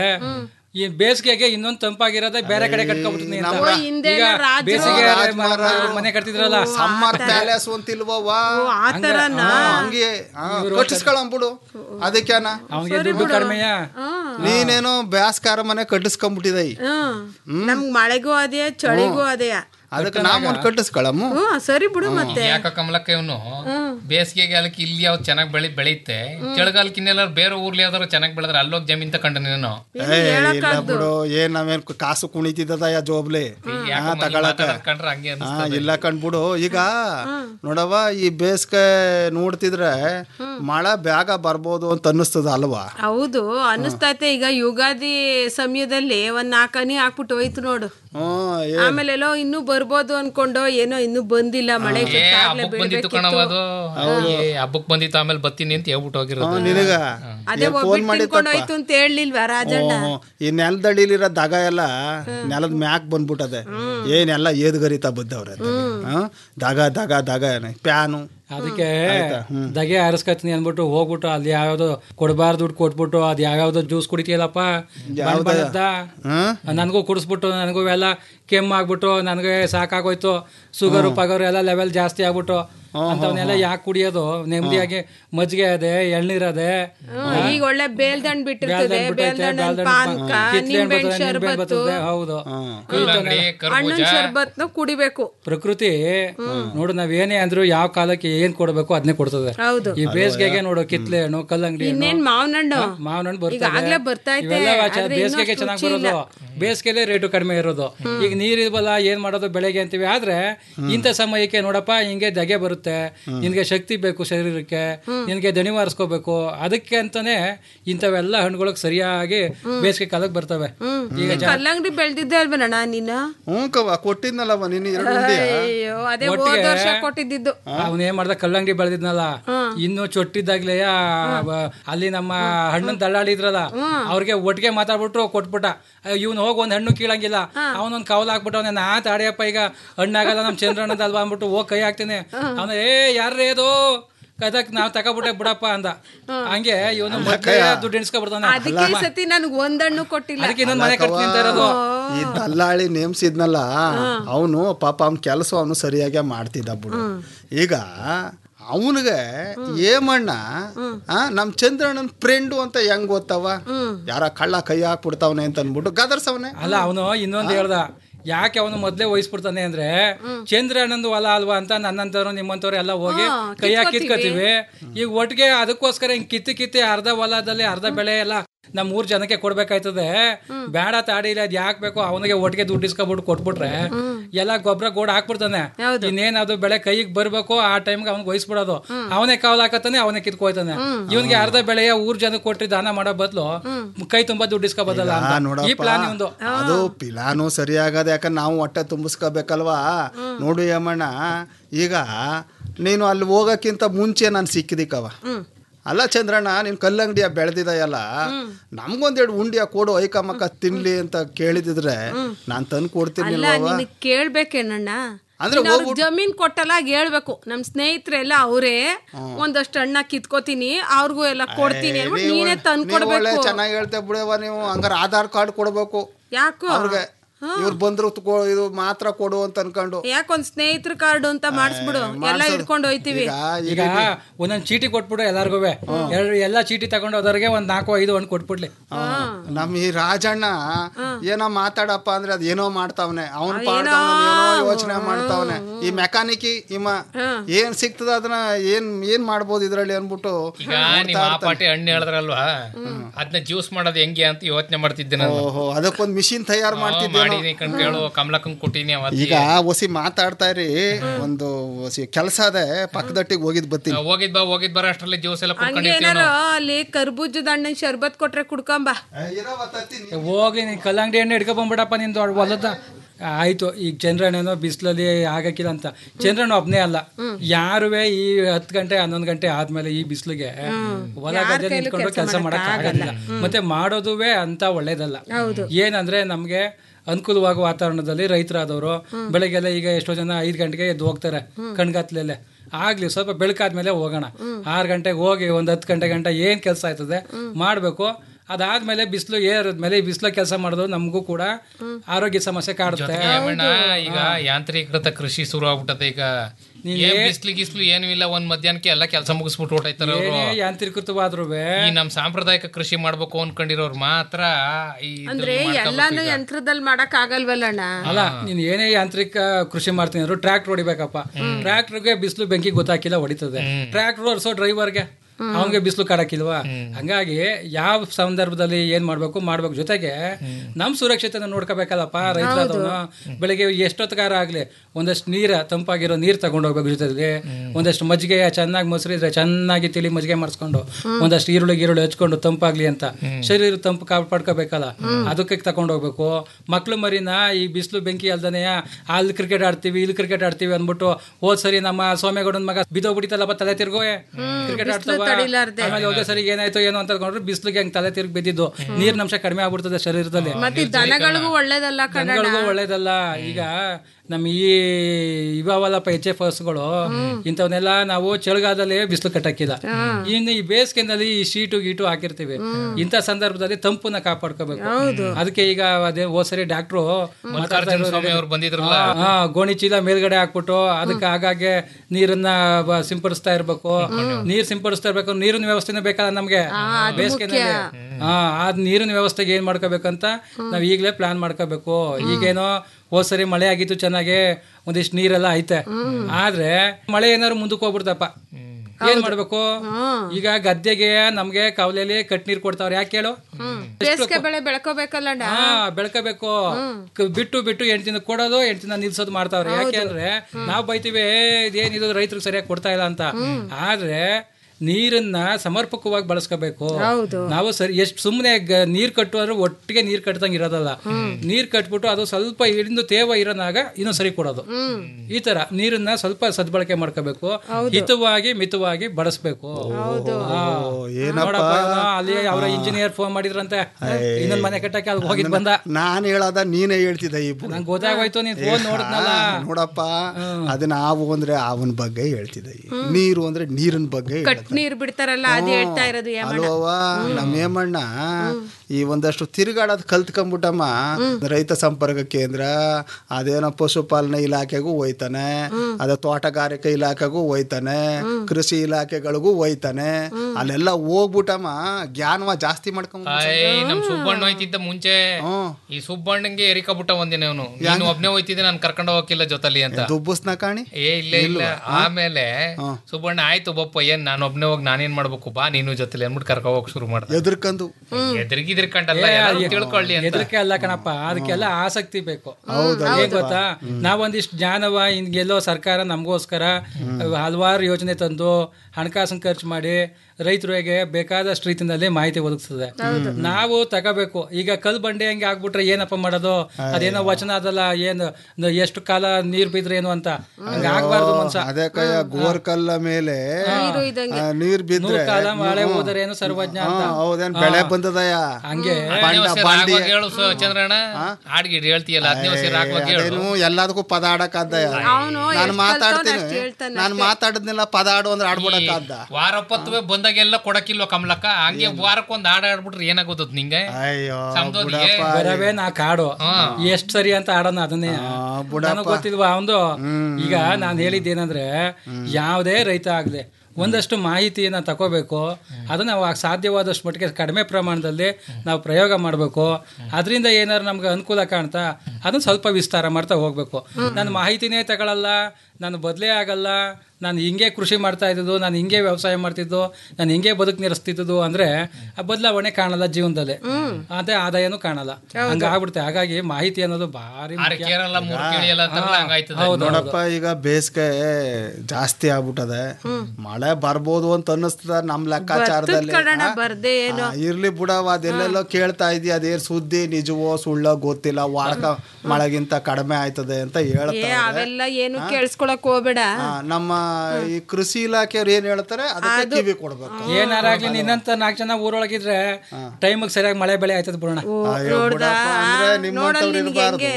ಈ ಬೇಸಿಗೆಗೆ ಇನ್ನೊಂದ್ ತಂಪಾಗಿರೋದೇ ಬೇರೆ ಕಡೆ ಕಟ್ಕೊಬಿಡ್ತೀನಿ ಅಂತ. ಓ, ಹಿಂದೆ ಈಗ ಎಲ್ಲ ರಾಜ್ರು- ಬೇಸಿಗೆ ರಾಜ್ಕುಮಾರ ಮನೆ ಕಟ್ತಿದ್ರಲ್ಲ ಸಮ್ಮರ್ ಪ್ಯಾಲೇಸ್ ಅಂತಿಲ್ವವ್ವ ಆ ಥರನಾ? ಹಾ, ಹಂಗೆ ಕಟ್ಟಿಸ್ಕೊಳಂಬಿಡು ಅದಕ್ಕೇನ ಅವನಿಗೆ ದುಡ್ಡು ಕಡಿಮೆಯ ನೀನೇನೋ ಬ್ಯಾಸ್ಕಾರ ಮನೆ ಕಟ್ಟಿಸ್ಕೊಂಬಿಟ್ಟಿದೈ ಹ್ಮ್ ನಮ್ಗ್ ಮಳೆಗೂ ಅದೇ ಚಳಿಗೂ ಅದೇ ಅದಕ್ಕೆ ನಾವ್ ಒಂದು ಕಟ್ಟಿಸ್ಕೊಳಮ್ಮ ಹ್ಮ್ ಸರಿ ಬಿಡು ಮತ್ತೆ ಯಾಕ ಕಮಲಕ್ಕ ಇವನು ಬೇಸಿಗೆ ಕಾಲಕ್ಕೆ ಇಲ್ಲಿ ಯಾವ್ದು ಚೆನ್ನಾಗಿ ಬೆಳಿ ಬೆಳೆಯುತ್ತೆ ಚಳಿಗಾಲಕ್ಕೆ ಇನ್ನೆಲ್ಲ ಬೇರೆ ಊರ್ಲಿ ಯಾವ್ದಾರು ಚೆನ್ನಾಗಿ ಬೆಳೆದ್ರೆ ಅಲ್ಲೋಗಿ ಜಮೀನ್ ತಗೊಂಡು ನೀನು ಏ ಇಲ್ಲ ಬಿಡು ಏನ್ ನಾವೇನ್ ಕಾಸು ಕುಣಿತಿದ್ದದ ಯಾ ಜೋಬ್ಲಿ ಹಾ ತಗೊಳಕ ಕಂಡ್ರೆ ಹಂಗೆ ಹಾ ಅನ್ಸ್ತದೆ. ಇಲ್ಲ ಕಂಡ್ಬಿಡು ಈಗ ನೋಡವ ಈ ಬೇಸಿಗೆ ನೋಡ್ತಿದ್ರೆ ಮಳೆ ಬೇಗ ಬರ್ಬೋದು ಅಂತ ಅನ್ನಿಸ್ತದ ಅಲ್ವಾ ಹೌದು ಅನ್ನಿಸ್ತೈತೆ ಈಗ ಯುಗಾದಿ ಸಮಯದಲ್ಲಿ ಒಂದ್ ನಾಲ್ಕು ಹನಿ ಹಾಕ್ಬಿಟ್ಟು ಹೋಯ್ತು ನೋಡು ಹ್ಮ್ ಏ- ಆಮೇಲೆ ಎಲ್ಲೋ ಇನ್ನೂ ಬರ್ಬೋದು ಅನ್ಕೊಂಡು ಏನೋ ಇನ್ನೂ ಬಂದಿಲ್ಲ ಮಳೆ ಏ ಹಬ್ಬಕ್ ಬಂದಿತ್ತು ಕಣವ ಅದು ಏ ಹಬ್ಬಕ್ ಬಂದಿತ್ತು ಆಮೇಲೆ ಬತ್ತೀನಿ ಅಂತ ಹೇಳ್ಬಿಟ್ಟು ಹೋಗಿರೋದು ನಿನಗ ಅದೇ ಫೋನ್ ಒಬ್ಬಿಟ್ಟು ಮಾಡಿ ತಿನ್ಕೊಂಡು ಹೋಯ್ತು ಅಂತ ಹೇಳಲಿಲ್ವಾ ರಾಜಣ್ಣ ಈ ನೆಲದಡಿಲಿರೋ ದಗ ಎಲ್ಲ ನೆಲದ ಮ್ಯಾಕ್ ಬಂದ್ಬಿಟ್ಟದೆ ಏನೆಲ್ಲ ಏದುಗರಿತಾ ಬದ್ದವ್ರೆ ದಗ ದಗ ದಗ ಪ್ಯಾನು ಅದಕ್ಕೆ ದಗೆ ಆರಿಸ್ಕತ್ತೀನಿ ಅಂದ್ಬಿಟ್ಟು ಹೋಗ್ಬಿಟ್ಟು ಅಲ್ಲಿ ಯಾವ್ಯಾವ್ದು ಕೊಡಬಾರ್ದು ದುಡ್ಡು ಕೊಟ್ಬಿಟ್ಟು ಅದ್ ಯಾವ್ಯಾವ್ದೋ ಜ್ಯೂಸ್ ಕುಡಿತೀಯಲ್ಲಪ್ಪ ನನಗೂ ಕುಡಿಸ್ಬಿಟ್ಟು ನನಗೂ ಎಲ್ಲ ಕೆಮ್ಮು ಆಗ್ಬಿಟ್ಟು ನನಗೆ ಸಾಕಾಗೋಯ್ತು ಶುಗರು ಪಗರು ಎಲ್ಲ ಲೆವೆಲ್ ಜಾಸ್ತಿ ಆಗ್ಬಿಟ್ಟು ಅಂತವನ್ನೆಲ್ಲ ಯಾಕೆ ಕುಡಿಯೋದು ನೆಮ್ಮದಿಯಾಗಿ ಮಜ್ಜಿಗೆ ಅದೆ ಎಳ್ನೀರ್ ಅದೆ ಹ್ಮ್, ಈಗ ಒಳ್ಳೆ ಬೇಲ್ದಣ್ಣ್ ಬಿಟ್ಟಿರ್ತದೆ ಬೇಲ್ದಣ್ಣ್ ಬಿಟ್ಟೈತೆ, ಬೇಲ್ದಣ್ಣ್ ಬೇಲ್ದಣ್ಣ್ ಪಾನಕ ಕಿತ್ಲೆ ಹಣ್ಣ್ ನಿಂಬೆಹಣ್ಣು ಬರ್ತದೆ, ನಿಂಬೆಹಣ್ಣು ಶರ್ಬತ್ತು ಬರ್ತದೆ, ಹೌದು ಕಲ್ಲಂಗಡಿ ಹಣ್ಣಿನ ಕರ್ಬೂಜ ಶರ್ಬತ್ನ ಕುಡಿಬೇಕು ಪ್ರಕೃತಿ ನೋಡು ನಾವ್ ಏನೇ ಅಂದ್ರು ಯಾವ ಕಾಲಕ್ಕೆ ಏನ್ ಕೊಡ್ಬೇಕು ಅದನ್ನೇ ಕೊಡ್ತದೆ ಹೌದು ಈ ಬೇಸಿಗೆಗೆ ನೋಡು ಕಿತ್ಲೆ ಹಣ್ಣು ಕಲ್ಲಂಗಡಿ ಹಣ್ಣು ಇನ್ನೇನ್ ಮಾವಿನ ಹಣ್ಣು ಮಾವಿನ ಹಣ್ಣು ಈಗಾಗ್ಲೇ ಬರ್ತದೆ ಬರ್ತಾ ಐತೆ, ಇವೆಲ್ಲ ಚ- ಆದ್ರೆ ಬೇಸಿಗೆಗೆ ಇನ್ನೂ ಚೆನ್ನಾಗಿ ರುಚಿ ಇಲ್ಲ. ಬರೋದು ಬೇಸಿಗೆಲೆ ರೇಟು ಕಡಿಮೆ ಇರೋದು ಈಗ ನೀರಿಲ್ವಲ್ಲ ಏನ್ ಮಾಡೋದು ಬೆಳೆಗೆ ಅಂತೀವಿ ಆದ್ರೆ ಇಂಥ ಸಮಯಕ್ಕೆ ನೋಡಪ್ಪ ಹಿಂಗೆ ದಗೆ ಬರುತ್ತೆ ನಿನ್ಗೆ ಶಕ್ತಿ ಬೇಕು ಶರೀರಕ್ಕೆ ನಿನ್ಗೆ ದಣಿವಾರಿಸ್ಕೋಬೇಕು ಅದಕ್ಕೆ ಅಂತಾನೆ ಇಂಥವೆಲ್ಲ ಹಣ್ಣುಗಳಿಗೆ ಸರಿಯಾಗಿ ಬೇಸಿಗೆ ಕಾಲಕ್ಕೆ ಬರ್ತವೆ ಈಗ ಜ- ಕಲ್ಲಂಗಡಿ ಬೆಳ್ದಿದ್ದೆ ಅಲ್ವನಣ್ಣ ನೀನು ಹ್ಞೂ ಕವ ಕೊಟ್ಟಿದ್ನಲ್ಲವ ನೀನು ಎರಡು ಉಂಡೆ ಅಯ್ಯೋ ಅದೇ ಹೋದ ಒಟ್ಟಿಗೆ- ವರ್ಷ ಕೊಟ್ಟಿದ್ದು ಅವನ್ ಏನ್ ಮಾಡ್ದ ಕಲ್ಲಂಗಡಿ ಬೆಳೆದಿದ್ನಲ್ಲ ಇನ್ನು ಚೊಟ್ಟಿದ್ದಾಗ್ಲೇ ಅಲ್ಲಿ ನಮ್ಮ ಹಣ್ಣನ್ ದಳ್ಳಾಳಿ ಇದ್ರಲ್ಲ ಅವ್ರಿಗೆ ಒಟ್ಟಿಗೆ ಮಾತಾಡ್ಬಿಟ್ರು ಕೊಟ್ಬಿಟ್ಟ ಇವ್ನು ಹೋಗಿ ಒಂದ್ ಹಣ್ಣು ಕೀಳಂಗಿಲ್ಲ ಅವನೊಂದ್ ಕವಲ್ ಹಾಕ್ಬಿಟ್ಟು ಅವನ ನಾ ತಾಡಿಯಪ್ಪ ಈಗ ಹಣ್ಣಾಗಲ್ಲ ನಮ್ ಚಂದ್ರಣ್ಣದಲ್ವಾ ಅಂದ್ಬಿಟ್ಟು ಹೋಗ್ ಕೈ ಹಾಕ್ತೇನೆ ಅವನ ಏ ಯಾರೇ ಅದು ಅದಕ್ಕೆ ನಾವು ತಗೊಬಿಟ್ಟೆ ಬಿಡಪ್ಪ ಅಂದ ಹಂಗೆ ಇವನು ಮೊದ್ಲೇ ದುಡ್ಡು ಎಣಿಸ್ಕೊ ಬರ್ತಾನೆ ಅದಕ್ಕೆ ಈ ಸತಿ ನನಗೆ ಒಂದಣ್ಣು ಕೊಟ್ಟಿಲ್ಲ ಅದಕ್ಕೆ ಇನ್ನೊಂದು ಮನೆ ಕಟ್ತೀನಿ ಅಂತ ಇರೋದು ಈ ದಲ್ಲಾಳಿ ನೇಮ್ಸಿದ್ನಲ್ಲ ಅವನು ಪಾಪ ಅವ್ನ ಕೆಲಸ ಅವನು ಸರಿಯಾಗಿ ಮಾಡ್ತಿದ್ದ ಬಿಡು ಈಗ ಅವನಿಗೆ ಏಮಣ್ಣ ಆ, ನಮ್ ಚಂದ್ರಣ್ಣನ ಫ್ರೆಂಡು ಅಂತ ಹೆಂಗ್ ಗೊತ್ತವ ಯಾರ ಕಳ್ಳ ಕೈ ಹಾಕ್ಬಿಡ್ತಾವನೆ ಅಂತ ಅನ್ಬಿಟ್ಟು ಗದರ್ಸವನೆ ಅಲ್ಲ ಅವನು ಇನ್ನೊಂದು ಹೇಳ್ದ ಯಾಕೆ ಅವನು ಮೊದ್ಲೇ ವಹಿಸ್ಬಿಡ್ತಾನೆ ಅಂದ್ರೆ ಚಂದ್ರಣ್ಣಂದು ಹೊಲ ಅಲ್ವಾ ಅಂತ ನನ್ನಂತವ್ರು ನಿಮ್ಮಂತವ್ರು ಎಲ್ಲ ಹೋಗಿ ಕೈ ಹಾಕಿ ಕಿತ್ಕೋತೀವಿ ಈಗ ಒಟ್ಟಿಗೆ ಅದಕ್ಕೋಸ್ಕರ ಹಿಂಗ್ ಕಿತ್ತಿ ಕಿತ್ತಿ ಅರ್ಧ ಹೊಲದಲ್ಲಿ ಅರ್ಧ ಬೆಳೆ ಎಲ್ಲ ನಮ್ ಮೂರ್ ಜನಕ್ಕೆ ಕೊಡ್ಬೇಕಾಯ್ತದೆ ಬೇಡ ತಾಡಿ ಇಲ್ಲ ಅದ್ ಯಾಕೆ ಬೇಕು ಅವನಿಗೆ ಒಟ್ಟಿಗೆ ದುಡ್ಡು ಇಸ್ಕೊಬಿಟ್ಟು ಕೊಟ್ಬಿಟ್ರೆ ಎಲ್ಲ ಗೊಬ್ಬರ ಗೋಡ್ ಹಾಕ್ಬಿಡ್ತಾನೆ ಇನ್ನೇನ್ ಅದು ಬೆಳೆ ಕೈಗೆ ಬರ್ಬೇಕು ಆ ಟೈಮ್ಗೆ ಅವ್ನಿಗೆ ವಹಿಸ್ಬಿಡೋದು ಅವನೇ ಕಾವಲ್ ಹಾಕತಾನೆ ಅವನೇ ಕಿತ್ಕೊಯ್ತಾನೆ ಇವನ್ಗೆ ಅರ್ಧ ಬೆಳೆಯ ಊರ್ ಜನಕ್ಕೆ ಕೊಟ್ಟು ದಾನ ಮಾಡೋ ಬದಲು ಕೈ ತುಂಬಾ ದುಡ್ಡು ಇಸ್ಕೊಬೋದಲ್ಲ ಆ, ಅಂತ ಈ ನೋಡಪ್ಪ ಪ್ಲಾನ್ ಇವಂದು ಅದು ಪಿಲಾನು ಸರಿಯಾಗದ ಯಾಕಂದ್ರೆ ನಾವು ಹೊಟ್ಟೆ ತುಂಬಿಸ್ಕೋಬೇಕಲ್ವಾ ನೋಡು ಯಮಣ್ಣ ಈಗ ನೀನು ಅಲ್ಲಿ ಹೋಗಕ್ಕಿಂತ ಮುಂಚೆ ನಾನು ಸಿಕ್ಕಿದಿಕ್ಕವ ಅಲ್ಲ ಚಂದ್ರಣ್ಣ ನೀನು ಕಲ್ಲಂಗಡಿಯ ಬೆಳೆದಿದೆಯಲ್ಲ ನಮ್ಗೊಂದೆರಡು ಉಂಡಿಯ ಕೊಡು ಐಕಮ್ಮಕ್ಕ ತಿನ್ಲಿ ಅಂತ ಕೇಳಿದಿದ್ರೆ ನಾನು ತಂದು ಅಲ್ಲ ಕೊಡ್ತೀನಿ ನಿನಗ್ ಕೇಳ್ಬೇಕೇನಣ್ಣ ಅಂದ್ರೆ ನೀನ್ ಅವ್ರಿಗೆ ಜಮೀನ್ ಕೊಟ್ಟಲ್ಲ ಹೇಳ್ಬೇಕು ನಮ್ ಸ್ನೇಹಿತರೆಲ್ಲ ಅವರೇ ಒಂದಷ್ಟು ಹಣ್ಣ ಕಿತ್ಕೋತೀನಿ ಅವ್ರಿಗೂ ಎಲ್ಲ ಕೊಡ್ತೀನಿ ಅನ್ಬಿಟ್ಟು ನೀನೇ ತಂದು ನೀವು ಒಳ್ಳೆ ಕೊಡ್ಬೇಕು ಚೆನ್ನಾಗಿ ಹೇಳ್ತೇ ಬಿಡವ ನೀವು ಹಂಗಾರೆ ಆಧಾರ್ ಕಾರ್ಡ್ ಕೊಡ್ಬೇಕು ಯಾಕೋ ಅವ್ರಿಗೆ ಇವ್ರು ಬಂದ್ರು ತಗೋ- ಇದು ಮಾತ್ರ ಕೊಡು ಅಂತ ಅನ್ಕೊಂಡು ಯಾಕೊಂದ್ ಸ್ನೇಹಿತರ ಕಾರ್ಡು ಅಂತ ಮಾಡಿಸ್ಬಿಡು ಎಲ್ಲ ಹಿಡ್ಕೊಂಡು ಹೋಯ್ತಿವಿ ಈಗ ಈಗ ಒಂದೊಂದ್ ಚೀಟಿ ಕೊಟ್ಬಿಡು ಎಲ್ಲಾರ್ಗು ಎರಡು ಎಲ್ಲಾ ಚೀಟಿ ತಗೊಂಡು ಹೋದವ್ರಿಗೆ ಒಂದ್ ನಾಲ್ಕು ಐದು ಹಣ್ಣು ಕೊಟ್ಬಿಡ್ಲಿ ನಮ್ ಈ ರಾಜಣ್ಣ ಏನೋ ಮಾತಾಡಪ್ಪ ಅಂದ್ರೆ ಅದ್ ಏನೋ ಮಾಡ್ತಾವನೆ ಅವನ್ ಏನೋ ಯೋಚನೆ ಮಾಡ್ತಾವನೆ ಈ ಮೆಕ್ಯಾನಿಕಿ ಇಮ ಏನ್ ಸಿಗ್ತದ ಅದನ್ನ ಏನ್ ಏನ್ ಮಾಡ್ಬೋದು ಇದ್ರಲ್ಲಿ ಅನ್ಬಿಟ್ಟು ಈಗ ನಿಮ್ಮ ಆ ಪಾಟಿ ಹಣ್ಣು ಹೇಳಿದ್ರಲ್ವಾ ಅದನ್ನ ಜ್ಯೂಸ್ ಮಾಡೋದು ಹೆಂಗೆ ಅಂತ ಯೋಚನೆ ಮಾಡ್ತಿದ್ದೆ ನಾನು ಓಹೋ ಅದಕ್ಕೊಂದ್ ಮಿಷಿನ್ ತಯಾರು ಮಾಡ್ತಿದ್ದೆ ಮಾಡಿದೀನಿ ಕಣ್ ಕೇಳು ಕಮಲಕ್ಕಂಗ್ ಕೊಟ್ಟಿನಿ ಅವತ್ತು ಈಗ ಒಸಿ ಮಾತಾಡ್ತಾ ಇರಿ ಒಂದು ಒಸಿ ಕೆಲಸ ಅದೇ ಪಕ್ಕದಟ್ಟಿಗೆ ಹೋಗಿದ್ ಬತ್ತೀನಿ ಹೋಗಿದ್ ಬಾ ಹೋಗಿದ್ ಬರ ಅಷ್ಟ್ರಲ್ಲಿ ಜ್ಯೂಸ್ ಎಲ್ಲ ಹಂಗೆ ಕುಡ್ಕೊಂಡಿರ್ತೀವಿ ಏನಾರು ಅಲ್ಲಿ ಕರ್ಬೂಜದ ಹಣ್ಣಿನ ಶರ್ಬತ್ ಕೊಟ್ರೆ ಕುಡ್ಕೊಂಬ ಹೋಗ್ಲಿ ನೀನ್ ಕಲ್ಲಂಗಡಿ ಹಣ್ಣು ಹಿಡ್ಕೊ ಬಂದ್ಬಿಡಪ್ಪ ನಿಂದು ಹೊಲದ ಆಯ್ತು ಈಗ ಚಂದ್ರಣ್ಣೇನೋ ಬಿಸಿಲಲ್ಲಿ ಆಗಕ್ಕಿಲ್ಲ ಅಂತ ಚಂದ್ರಣ್ಣ ಒಬ್ನೇ ಅಲ್ಲ ಯಾರುವೆ ಈ ಹತ್ತು ಗಂಟೆ ಹನ್ನೊಂದು ಗಂಟೆ ಆದ್ಮೇಲೆ ಈ ಬಿಸಿಲಿಗೆ ಹೊಲ ಗದ್ದೆ ನಿಂತ್ಕೊಂಡು ಕೆಲಸ ಮಾಡಕ್ ಆಗಲ್ಲ ಮತ್ತೆ ಮಾಡೋದುವೆ ಅಂತ ಒಳ್ಳೇದಲ್ಲ ಏನಂದ್ರೆ ನಮ್ಗೆ ಅನುಕೂಲವಾಗುವ ವಾತಾವರಣದಲ್ಲಿ ರೈತರಾದವರು ಬೆಳಗ್ಗೆಲ್ಲ ಈಗ ಎಷ್ಟೋ ಜನ ಐದು ಗಂಟೆಗೆ ಎದ್ದು ಹೋಗ್ತಾರೆ ಕಣ್ಗಾತ್ಲೆಲೆ ಆಗ್ಲಿ ಸ್ವಲ್ಪ ಬೆಳಕಾದ್ಮೇಲೆ ಹೋಗೋಣ ಆರು ಗಂಟೆಗೆ ಹೋಗಿ ಒಂದು ಹತ್ತು ಗಂಟೆ ಗಂಟೆ ಏನ್ ಕೆಲಸ ಆಯ್ತದೆ ಮಾಡ್ಬೇಕು ಅದಾದ್ಮೇಲೆ ಬಿಸಿಲು ಏರಿದ್ಮೇಲೆ ಈ ಬಿಸಿಲು ಕೆಲಸ ಮಾಡಿದ್ರು ನಮಗೂ ಕೂಡ ಆರೋಗ್ಯ ಸಮಸ್ಯೆ ಕಾಡುತ್ತೆ ಏಮಣ್ಣ ಈಗ ಯಾಂತ್ರೀಕೃತ ಕೃಷಿ ಶುರು ಆಗ್ಬಿಟ್ಟತೆ ಈಗ ಏನ್ ಬಿಸ್ಲು ಗಿಸ್ಲು ಏನು ಇಲ್ಲ ಒಂದ್ ಮಧ್ಯಾಹ್ನಕ್ಕೆ ಎಲ್ಲ ಕೆಲಸ ಮುಗಿಸ್ಬಿಟ್ಟು ಹೊರ್ಟೋಯ್ತಾರೆ ಅವರು ಏನೇ ಯಾಂತ್ರೀಕೃತವಾದ್ರೂ ಈ ನಮ್ ಸಾಂಪ್ರದಾಯಿಕ ಕೃಷಿ ಮಾಡ್ಬೇಕು ಅನ್ಕೊಂಡಿರೋರು ಮಾತ್ರ ಈ ಇದ್ರಲ್ಲಿ ಅಂದ್ರೆ ಮಾಡ್ಕೊಬೇಕು ಎಲ್ಲಾನು ಈಗ. ಯಂತ್ರದಲ್ಲಿ ಮಾಡಕ್ ಆಗಲ್ವಲ್ಲಣ್ಣ ಅಲ್ಲ ನೀನ್ ಏನೇ ಯಾಂತ್ರಿಕ ಕೃಷಿ ಮಾಡ್ತೀನಿ ಅಂದ್ರು ಟ್ರ್ಯಾಕ್ಟರ್ ಹೊಡಿಬೇಕಪ್ಪ ಟ್ರ್ಯಾಕ್ಟರ್ಗೆ ಬಿಸಿಲು ಬೆಂಕಿ ಗೊತ್ತಾಕಿಲ್ಲ ಹೊಡಿತದೆ ಟ್ರ್ಯಾಕ್ಟರ್ ಓಡಿಸೋ ಡ್ರೈವರ್ಗೆ ಅವನಿಗೆ ಬಿಸಿಲು ಕಾಡಕ್ಕಿಲ್ವಾ ಹಂಗಾಗಿ ಯಾವ ಸಂದರ್ಭದಲ್ಲಿ ಏನ್ ಮಾಡ್ಬೇಕು ಮಾಡ್ಬೇಕು ಜೊತೆಗೆ ನಮ್ ಸುರಕ್ಷತೆನ ನೋಡ್ಕೋಬೇಕಲ್ಲಪ್ಪ ರೈತರಾದವನು ಬೆಳಿಗ್ಗೆ ಎಷ್ಟೊತ್ತಗಾರ ಆಗ್ಲಿ ಒಂದಷ್ಟು ನೀರ ತಂಪಾಗಿರೋ ನೀರ್ ತಗೊಂಡು ಹೋಗ್ಬೇಕು ಜೊತೆಲಿ ಒಂದಷ್ಟು ಮಜ್ಜಿಗೆ ಚೆನ್ನಾಗಿ ಮೊಸರಿದ್ರೆ ಚೆನ್ನಾಗಿ ತಿಳಿ ಮಜ್ಜಿಗೆ ಮಾಡಿಸ್ಕೊಂಡು ಒಂದಷ್ಟು ಈರುಳ್ಳಿ ಈರುಳ್ಳಿ ಹಚ್ಕೊಂಡು ತಂಪಾಗ್ಲಿ ಅಂತ ಶರೀರ ತಂಪು ಕಾಪಾಡ್ಕೋಬೇಕಲ್ಲ ಅದಕ್ಕೆ ತಗೊಂಡು ಹೋಗ್ಬೇಕು ಮಕ್ಳು ಮರಿನ ಈ ಬಿಸಿಲು ಬೆಂಕಿ ಅಲ್ದನೆ ಅಲ್ಲಿ ಕ್ರಿಕೆಟ್ ಆಡ್ತೀವಿ ಇಲ್ಲಿ ಕ್ರಿಕೆಟ್ ಆಡ್ತೀವಿ ಅಂದ್ಬಿಟ್ಟು ಹೋದ್ ಸರಿ ನಮ್ಮ ಸೋಮೇಗೌಡನ ಮಗ ಬಿದ್ದೋಗ್ಬಿಟ್ಟಿತ್ತಲ್ಲಪ್ಪ ತಲೆ ತಿರ್ಗೋಯೆ ಕ್ರಿಕೆಟ್ ಆಡ್ತಾವ ಆಮೇಲೆ ಹೋದ ಸರಿ ಏನಾಯ್ತು ಏನೋ ಅಂತ ಅಂದ್ಕೊಂಡ್ರೆ ಬಿಸಿಲಿಗೆ ಹೆಂಗ್ ತಲೆ ತಿರ್ಗಿ ಬಿದ್ದಿದ್ದು ನೀರಿನ ಅಂಶ ಕಡಿಮೆ ಆಗ್ಬಿಡ್ತದೆ ಶರೀರದಲ್ಲಿ ಮತ್ತೆ ಈ ದನಗಳಿಗೂ ಒಳ್ಳೇದಲ್ಲ ಕಣ ದನಗಳಿಗೂ ಒಳ್ಳೇದಲ್ಲ ಈಗ ನಮ್ಮ ಈ ಇವಾವಲ್ಲಪ್ಪ ಎಚ್ ಎಫ್ ಗಳು ಇಂಥವನ್ನೆಲ್ಲ ನಾವು ಚಳಿಗಾಲದಲ್ಲಿ ಬಿಸಿಲು ಕಟ್ಟಕ್ಕಿಲ್ಲ ಇನ್ನು ಈ ಬೇಸಿಗೆನಲ್ಲಿ ಈ ಶೀಟು ಗೀಟು ಹಾಕಿರ್ತೀವಿ ಇಂಥ ಸಂದರ್ಭದಲ್ಲಿ ತಂಪನ್ನ ಕಾಪಾಡ್ಕೋಬೇಕು ಅದಕ್ಕೆ ಈಗ ಅದೇ ಹೋದ್ ಸರಿ ಡಾಕ್ಟ್ರು ಮಲ್ಲಿಕಾರ್ಜುನ ಸ್ವಾಮಿ ಅವ್ರು ಬಂದಿದ್ರಲ್ಲ ಹಾ ಗೋಣಿ ಚೀಲ ಮೇಲ್ಗಡೆ ಹಾಕ್ಬಿಟ್ಟು ಅದಕ್ಕೆ ಆಗಾಗ್ಗೆ ನೀರನ್ನ ಬ- ಸಿಂಪಡಿಸ್ತಾ ಇರ್ಬೇಕು ನೀರ್ ಸಿಂಪಡಿಸ್ತಾ ಇರ್ಬೇಕು ನೀರಿನ ವ್ಯವಸ್ಥೆನೂ ಬೇಕಲ್ಲ ನಮ್ಗೆ ಬೇಸಿಗೆನಲ್ಲಿ ಹಾ ಅದ್ ನೀರಿನ ವ್ಯವಸ್ಥೆಗೆ ಏನ್ ಮಾಡ್ಕೋಬೇಕಂತ ನಾವ್ ಈಗಲೇ ಪ್ಲಾನ್ ಮಾಡ್ಕೋಬೇಕು ಈಗೇನೋ ಹೋದ್ ಸರಿ ಮಳೆ ಆಗಿತ್ತು ಚೆನ್ನಾಗಿ ಒಂದಿಷ್ಟು ನೀರೆಲ್ಲ ಐತೆ ಆದ್ರೆ ಮಳೆ ಏನಾದ್ರು ಮುಂದಕ್ಕೆ ಹೋಗ್ಬಿಡ್ತಪ್ಪ ಏನ್ ಮಾಡ್ಬೇಕು ಈಗ ಗದ್ದೆಗೆ ನಮ್ಗೆ ಕವಲೆಯಲ್ಲಿ ಕಟ್ ನೀರ್ ಕೊಡ್ತಾವ್ರೆ ಯಾಕೆ ಹೇಳು ಬೇಸಿಗೆ ಬೆಳೆ ಬೆಳ್ಕೋಬೇಕಲ್ಲಣ್ಣ ಹಾ ಬೆಳ್ಕೋಬೇಕು ಕ- ಬಿಟ್ಟು ಬಿಟ್ಟು ಎಂಟು ದಿನ ಕೊಡೋದು ಎಂಟು ದಿನ ನಿಲ್ಸೋದು ಮಾಡ್ತಾವ್ರೆ ಯಾಕೆ ಅಂದ್ರೆ ನಾವ್ ಬೈತೀವಿ "ಏ, ಇದೇನಿದು ರೈತರಿಗೆ ಸರಿಯಾಗಿ ಕೊಡ್ತಾ ಇಲ್ಲ ಅಂತ ಆದ್ರೆ ನೀರನ್ನ ಸಮರ್ಪಕವಾಗಿ ಬಳಸ್ಕೋಬೇಕು ಹೌದು. ನಾವು ಸರಿ ಎಷ್ಟು ಸುಮ್ಮನೆ ನೀರ್ ಕಟ್ಟು ಅಂದ್ರೆ ಒಟ್ಟಿಗೆ ನೀರ್ ಕಟ್ಟದಂಗೆ ಇರೋದಲ್ಲ ನೀರ್ ಕಟ್ಬಿಟ್ಟು ಅದು ಸ್ವಲ್ಪ ಇಳಿದು ತೇವ ಇರೋನಾಗ ಇನ್ನೂ ಸರಿ ಕೊಡೋದು ಈ ತರ ನೀರನ್ನ ಸ್ವಲ್ಪ ಸದ್ಬಳಕೆ ಮಾಡ್ಕೋಬೇಕು ಹಿತವಾಗಿ ಮಿತವಾಗಿ ಬಳಸ್ಬೇಕು ಆ, ನೋಡಪ್ಪ ಇವ್ನು ಅಲ್ಲಿ ಅವರ ಇಂಜಿನಿಯರ್ ಫೋನ್ ಮಾಡಿದ್ರಂತೆ ಇನ್ನೊಂದ್ ಮನೆ ಕಟ್ಟಕ್ಕೆ ಅಲ್ಲಿ ಹೋಗಿದ್ ಬಂದ ನಾನು ಹೇಳದ ನೀನೇ ಹೇಳ್ತಿದ್ದ ಇಬ್ರು ನಂಗೆ ಗೊತ್ತಾಗೋಯ್ತು ನೀನ್ ಫೋನ್ ನೋಡಿದ್ನಲ್ಲ ನೋಡಪ್ಪ ಅದು ನಾವು ಅಂದ್ರೆ ಅವನ ಬಗ್ಗೆ ಹೇಳ್ತಿದ್ದ ನೀರು ಅಂದ್ರೆ ನೀರಿನ ಬಗ್ಗೆ ಕಟ್ ನೀರ್ ಬಿಡ್ತಾರಲ್ಲ ಅದ್ ಹೇಳ್ತಾ ಇರೋದು ಯಮಣ್ಣ ಅಲ್ವವ್ವ ನಮ್ಮ ಹೇಮಣ್ಣ ಈ ಒಂದಷ್ಟು ತಿರುಗಾಡೋದು ಕಲ್ತ್ಕೊಂಡ್ಬಿಟ್ಟಮ್ಮ ರೈತ ಸಂಪರ್ಕ ಕೇಂದ್ರ ಅದೇನೋ ಪಶುಪಾಲನಾ ಇಲಾಖೆಗೂ ಹೋಯ್ತಾನೆ ಅದ ತೋಟಗಾರಿಕೆ ಇಲಾಖೆಗೂ ಹೋಯ್ತಾನೆ ಕೃಷಿ ಇಲಾಖೆಗಳಿಗೂ ಹೋಯ್ತಾನೆ ಅಲ್ಲೆಲ್ಲ ಹೋಗ್ಬಿಟ್ಟಮ್ಮ ಜ್ಞಾನವ ಜಾಸ್ತಿ ಮಾಡ್ಕೊಂಡ್ ಅಯ್ಯ ನಮ್ ಸುಬ್ಬಣ್ಣ ಹೋಯ್ತಿದ್ದ ಮುಂಚೆ ಈ ಸುಬ್ಬಣ್ಣಂಗೆ ಎರಿಕಬಿಟ್ಟ ಒಂದಿನ ಅವನು ನೀನು ಒಬ್ನೇ ಹೋಯ್ತಿದ್ದೆ ನಾನು ಕರ್ಕೊಂಡು ಹೋಗಿಲ್ಲ ಜೊತಲಿ ಅಂತ ದುಬ್ಬಸ್ನ ಕಾಣಿ ಏ ಇಲ್ಲ ಇಲ್ಲ ಆಮೇಲೆ ಸುಬ್ಬಣ್ಣ ಆಯ್ತು ಬಪ್ಪ ಏನ್ ನಾನು ಒಬ್ನೇ ಹೋಗಿ ನಾನೇನ್ ಮಾಡ್ಬೇಕು ಬಾ ನೀನು ಜೊತೆಲಿ ಅನ್ಬಿಟ್ಟು ಕರ್ಕೊ ಹೋಗಕ್ ಶುರು ಮಾಡ್ದೆ ಎದುರ್ಕಂದು ಎದ್ರಿಗಿದ್ರಕಂಡಲ್ಲ ಎಲ್ಲರೂ ತಿಳ್ಕೊಳ್ಳಿ ಅಂತ ಎದರಿಕೆ ಅಲ್ಲ ಕಣಪ್ಪ ಅದಕ್ಕೆಲ್ಲ ಆಸಕ್ತಿ ಬೇಕು ಏನ್ ಗೊತ್ತಾ ನಾವೊಂದಿಷ್ಟು ಜ್ಞಾನವ ಹಿಂಗೆಲ್ಲೋ ಸರ್ಕಾರ ನಮಗೋಸ್ಕರ ಹಲವಾರು ಯೋಜನೆ ತಂದು ಹಣಕಾಸು ಖರ್ಚು ಮಾಡಿ ರೈತರಿಗೆ ಬೇಕಾದಷ್ಟು ರೀತಿನಲ್ಲಿ ಮಾಹಿತಿ ಒದಗಿಸ್ತದೆ ನಾವು ತಗೋಬೇಕು ಈಗ ಕಲ್ ಬಂಡೆ ಹಂಗೆ ಆಗ್ಬಿಟ್ರೆ ಏನಪ್ಪ ಮಾಡೋದು ಅದೇನೋ ವಚನ ಅದಲ್ಲ ಏನು ನ- ಎಷ್ಟು ಕಾಲ ನೀರ್ ಬಿದ್ರೆ ಏನು ಅಂತ ಹಂಗ ಆಗ್ಬಾರ್ದು ಮನ್ಸ ಅದೇ ಕೈಯ ಗೋರ್ಕಲ್ಲ ಮೇಲೆ ನೀರು ಇದಂಗೆ ಆ, ನೀರ್ ಬಿದ್ರೆ ನೂರು ಕಾಲ ಮಳೆ ಹೋದರೆ ಏನು ಸರ್ವಜ್ಞ ಅಂತ ಹಾ, ಹೌದೇನ್ ಬೆಳೆ ಬಂದದಯ ಹಂಗೆ ಬಂಡ ಬಾಂಡಿ ಹೇಳು ಸ- ಚಂದ್ರಣ್ಣ ಹಾಡ್ಗಿಡ್ ಹೇಳ್ತೀಯಲ್ಲ ಹದಿನೈದು ವರ್ಷ ರಾಗವಾಗಿ ಹೇಳು ಅದೇನು ಎಲ್ಲದಕ್ಕೂ ಪದ ಆಡಕ್ಕಾದ್ದಯ ಅವನು ನಾನು ಎಷ್ಟ್ ಮಾತಾಡ್ತೀನಿ ಕಲ್ತವ್ನ ಅಷ್ಟ್ ಹೇಳ್ತಾನೆ ನಾನು ಮಾತಾಡಿದ್ನೆಲ್ಲ ಪದ ಆಡು ಅಂದ್ರೆ ಆಡ್ಬಿಡಕ್ಕಾದ್ದ ವಾರಪ್ಪತ್ತುವೆ ಬಂದಾಗೆಲ್ಲ ಕೊಡಕ್ಕಿಲ್ವ ಕಮಲಕ್ಕ ಹಂಗೆ ವಾರಕ್ಕೊಂದ್ ಹಾಡ್ ಆಡ್ಬಿಟ್ರೆ ಏನಾಗೋದದ್ ನಿಂಗೆ ಅಯ್ಯೋ ಸಮದೋದಿಗೆ ಬರವೇ ನಾ ಕಾಡು ಎಷ್ಟ್ ಸರಿ ಅಂತ ಆಡೋಣ ಅದನ್ನೇ ನನಗ್ ಗೊತ್ತಿಲ್ವಾ ಅವಂದು ಈಗ ನಾನು ಹೇಳಿದ್ದೇನಂದ್ರೆ ಯಾವುದೇ ರೈತ ಆಗ್ಲಿ ಒಂದಷ್ಟು ಮಾಹಿತಿಯನ್ನ ತಗೋಬೇಕು ಅದನ್ನ ನಾವು ಸಾಧ್ಯವಾದಷ್ಟು ಮಟ್ಟಿಗೆ ಕಡಿಮೆ ಪ್ರಮಾಣದಲ್ಲಿ ನಾವು ಪ್ರಯೋಗ ಮಾಡಬೇಕು ಅದರಿಂದ ಏನಾದ್ರು ನಮ್ಗೆ ಅನುಕೂಲ ಕಾಣ್ತಾ ಅದನ್ನ ಸ್ವಲ್ಪ ವಿಸ್ತಾರ ಮಾಡ್ತಾ ಹೋಗ್ಬೇಕು ನಾನು ಮಾಹಿತಿನೇ ತಗೊಳಲ್ಲ ನಾನು ಬದಲೇ ಆಗಲ್ಲ ನಾನು ಹಿಂಗೆ ಕೃಷಿ ಮಾಡ್ತಾ ಇದ್ದು ನಾನು ಹಿಂಗೆ ವ್ಯವಸಾಯ ಮಾಡ್ತಿದ್ದು ನಾನು ಹಿಂಗೆ ಬದುಕು ನಿರ್ಸ್ತಿದ್ದು ಅಂದ್ರೆ ಆ ಬದಲಾವಣೆ ಕಾಣಲ್ಲ ಜೀವನದಲ್ಲಿ ಅದೇ ಆದಾಯನೂ ಕಾಣಲ್ಲ ಹಂಗಾಗ್ಬಿಡುತ್ತೆ ಹಾಗಾಗಿ ಮಾಹಿತಿ ಅನ್ನೋದು ಭಾರಿ ಆರೆ ಕೇರಳ ಮೂರ್ ಕಿಳಿಯಲ್ಲ ಅಂತಾರಲ್ಲ ಹಂಗಾಯ್ತದೆ ನೋಡಪ್ಪ ಈಗ ಬೇಸಿಗೆ ಜಾಸ್ತಿ ಆಗ್ಬಿಟ್ಟದೆ ಮಳೆ ಬರ್ಬೋದು ಅಂತ ಅನ್ನಿಸ್ತದ ನಮ್ ಲೆಕ್ಕಾಚಾರದಲ್ಲಿ ಕಡಣ ಆ? ಬರ್ದೆ ಏನು ಆ, ಇರ್ಲಿ ಬಿಡವ ಅದೆಲ್ಲೆಲ್ಲೋ ಕೇಳ್ತಾ ಇದೀಯ ಅದೇನ್ ಸುದ್ದಿ ನಿಜವೋ ಸುಳ್ಳೋ ಗೊತ್ತಿಲ್ಲ ವಾಡಕ ಮಳೆಗಿಂತ ಕಡಿಮೆ ಆಯ್ತದೆ ಅಂತ ಏ ಹೇಳ್ತಾರೆ ಅವೆಲ್ಲ ಏನು ಕೇಳಿಸ್ಕೊಳಕ್ ಹೋಗ್ಬೇಡ ಆ, ನಮ್ಮ ಈ ಕೃಷಿ ಇಲಾಖೆಯವ್ರು ಏನ್ ಹೇಳ್ತಾರೆ ಅದಕ್ಕೆ ಕಿವಿ ಕೊಡ್ಬೇಕು ಏನಾರಾಗ್ಲಿ ನಿನ್ನಂತ ನಾಲ್ಕು ಜನ ಊರೊಳಗಿದ್ರೆ ಟೈಮಿಗೆ ಸರಿಯಾಗಿ ಮಳೆ ಬೆಳೆ ಆಯ್ತದ ಬಿಡೋಣ ಅಯ್ಯೋ ಬಿಡಪ್ಪ, ಅಂದ್ರೆ ನಿಮ್ಮಂತವ್ರು ಇರಬಾರ್ದು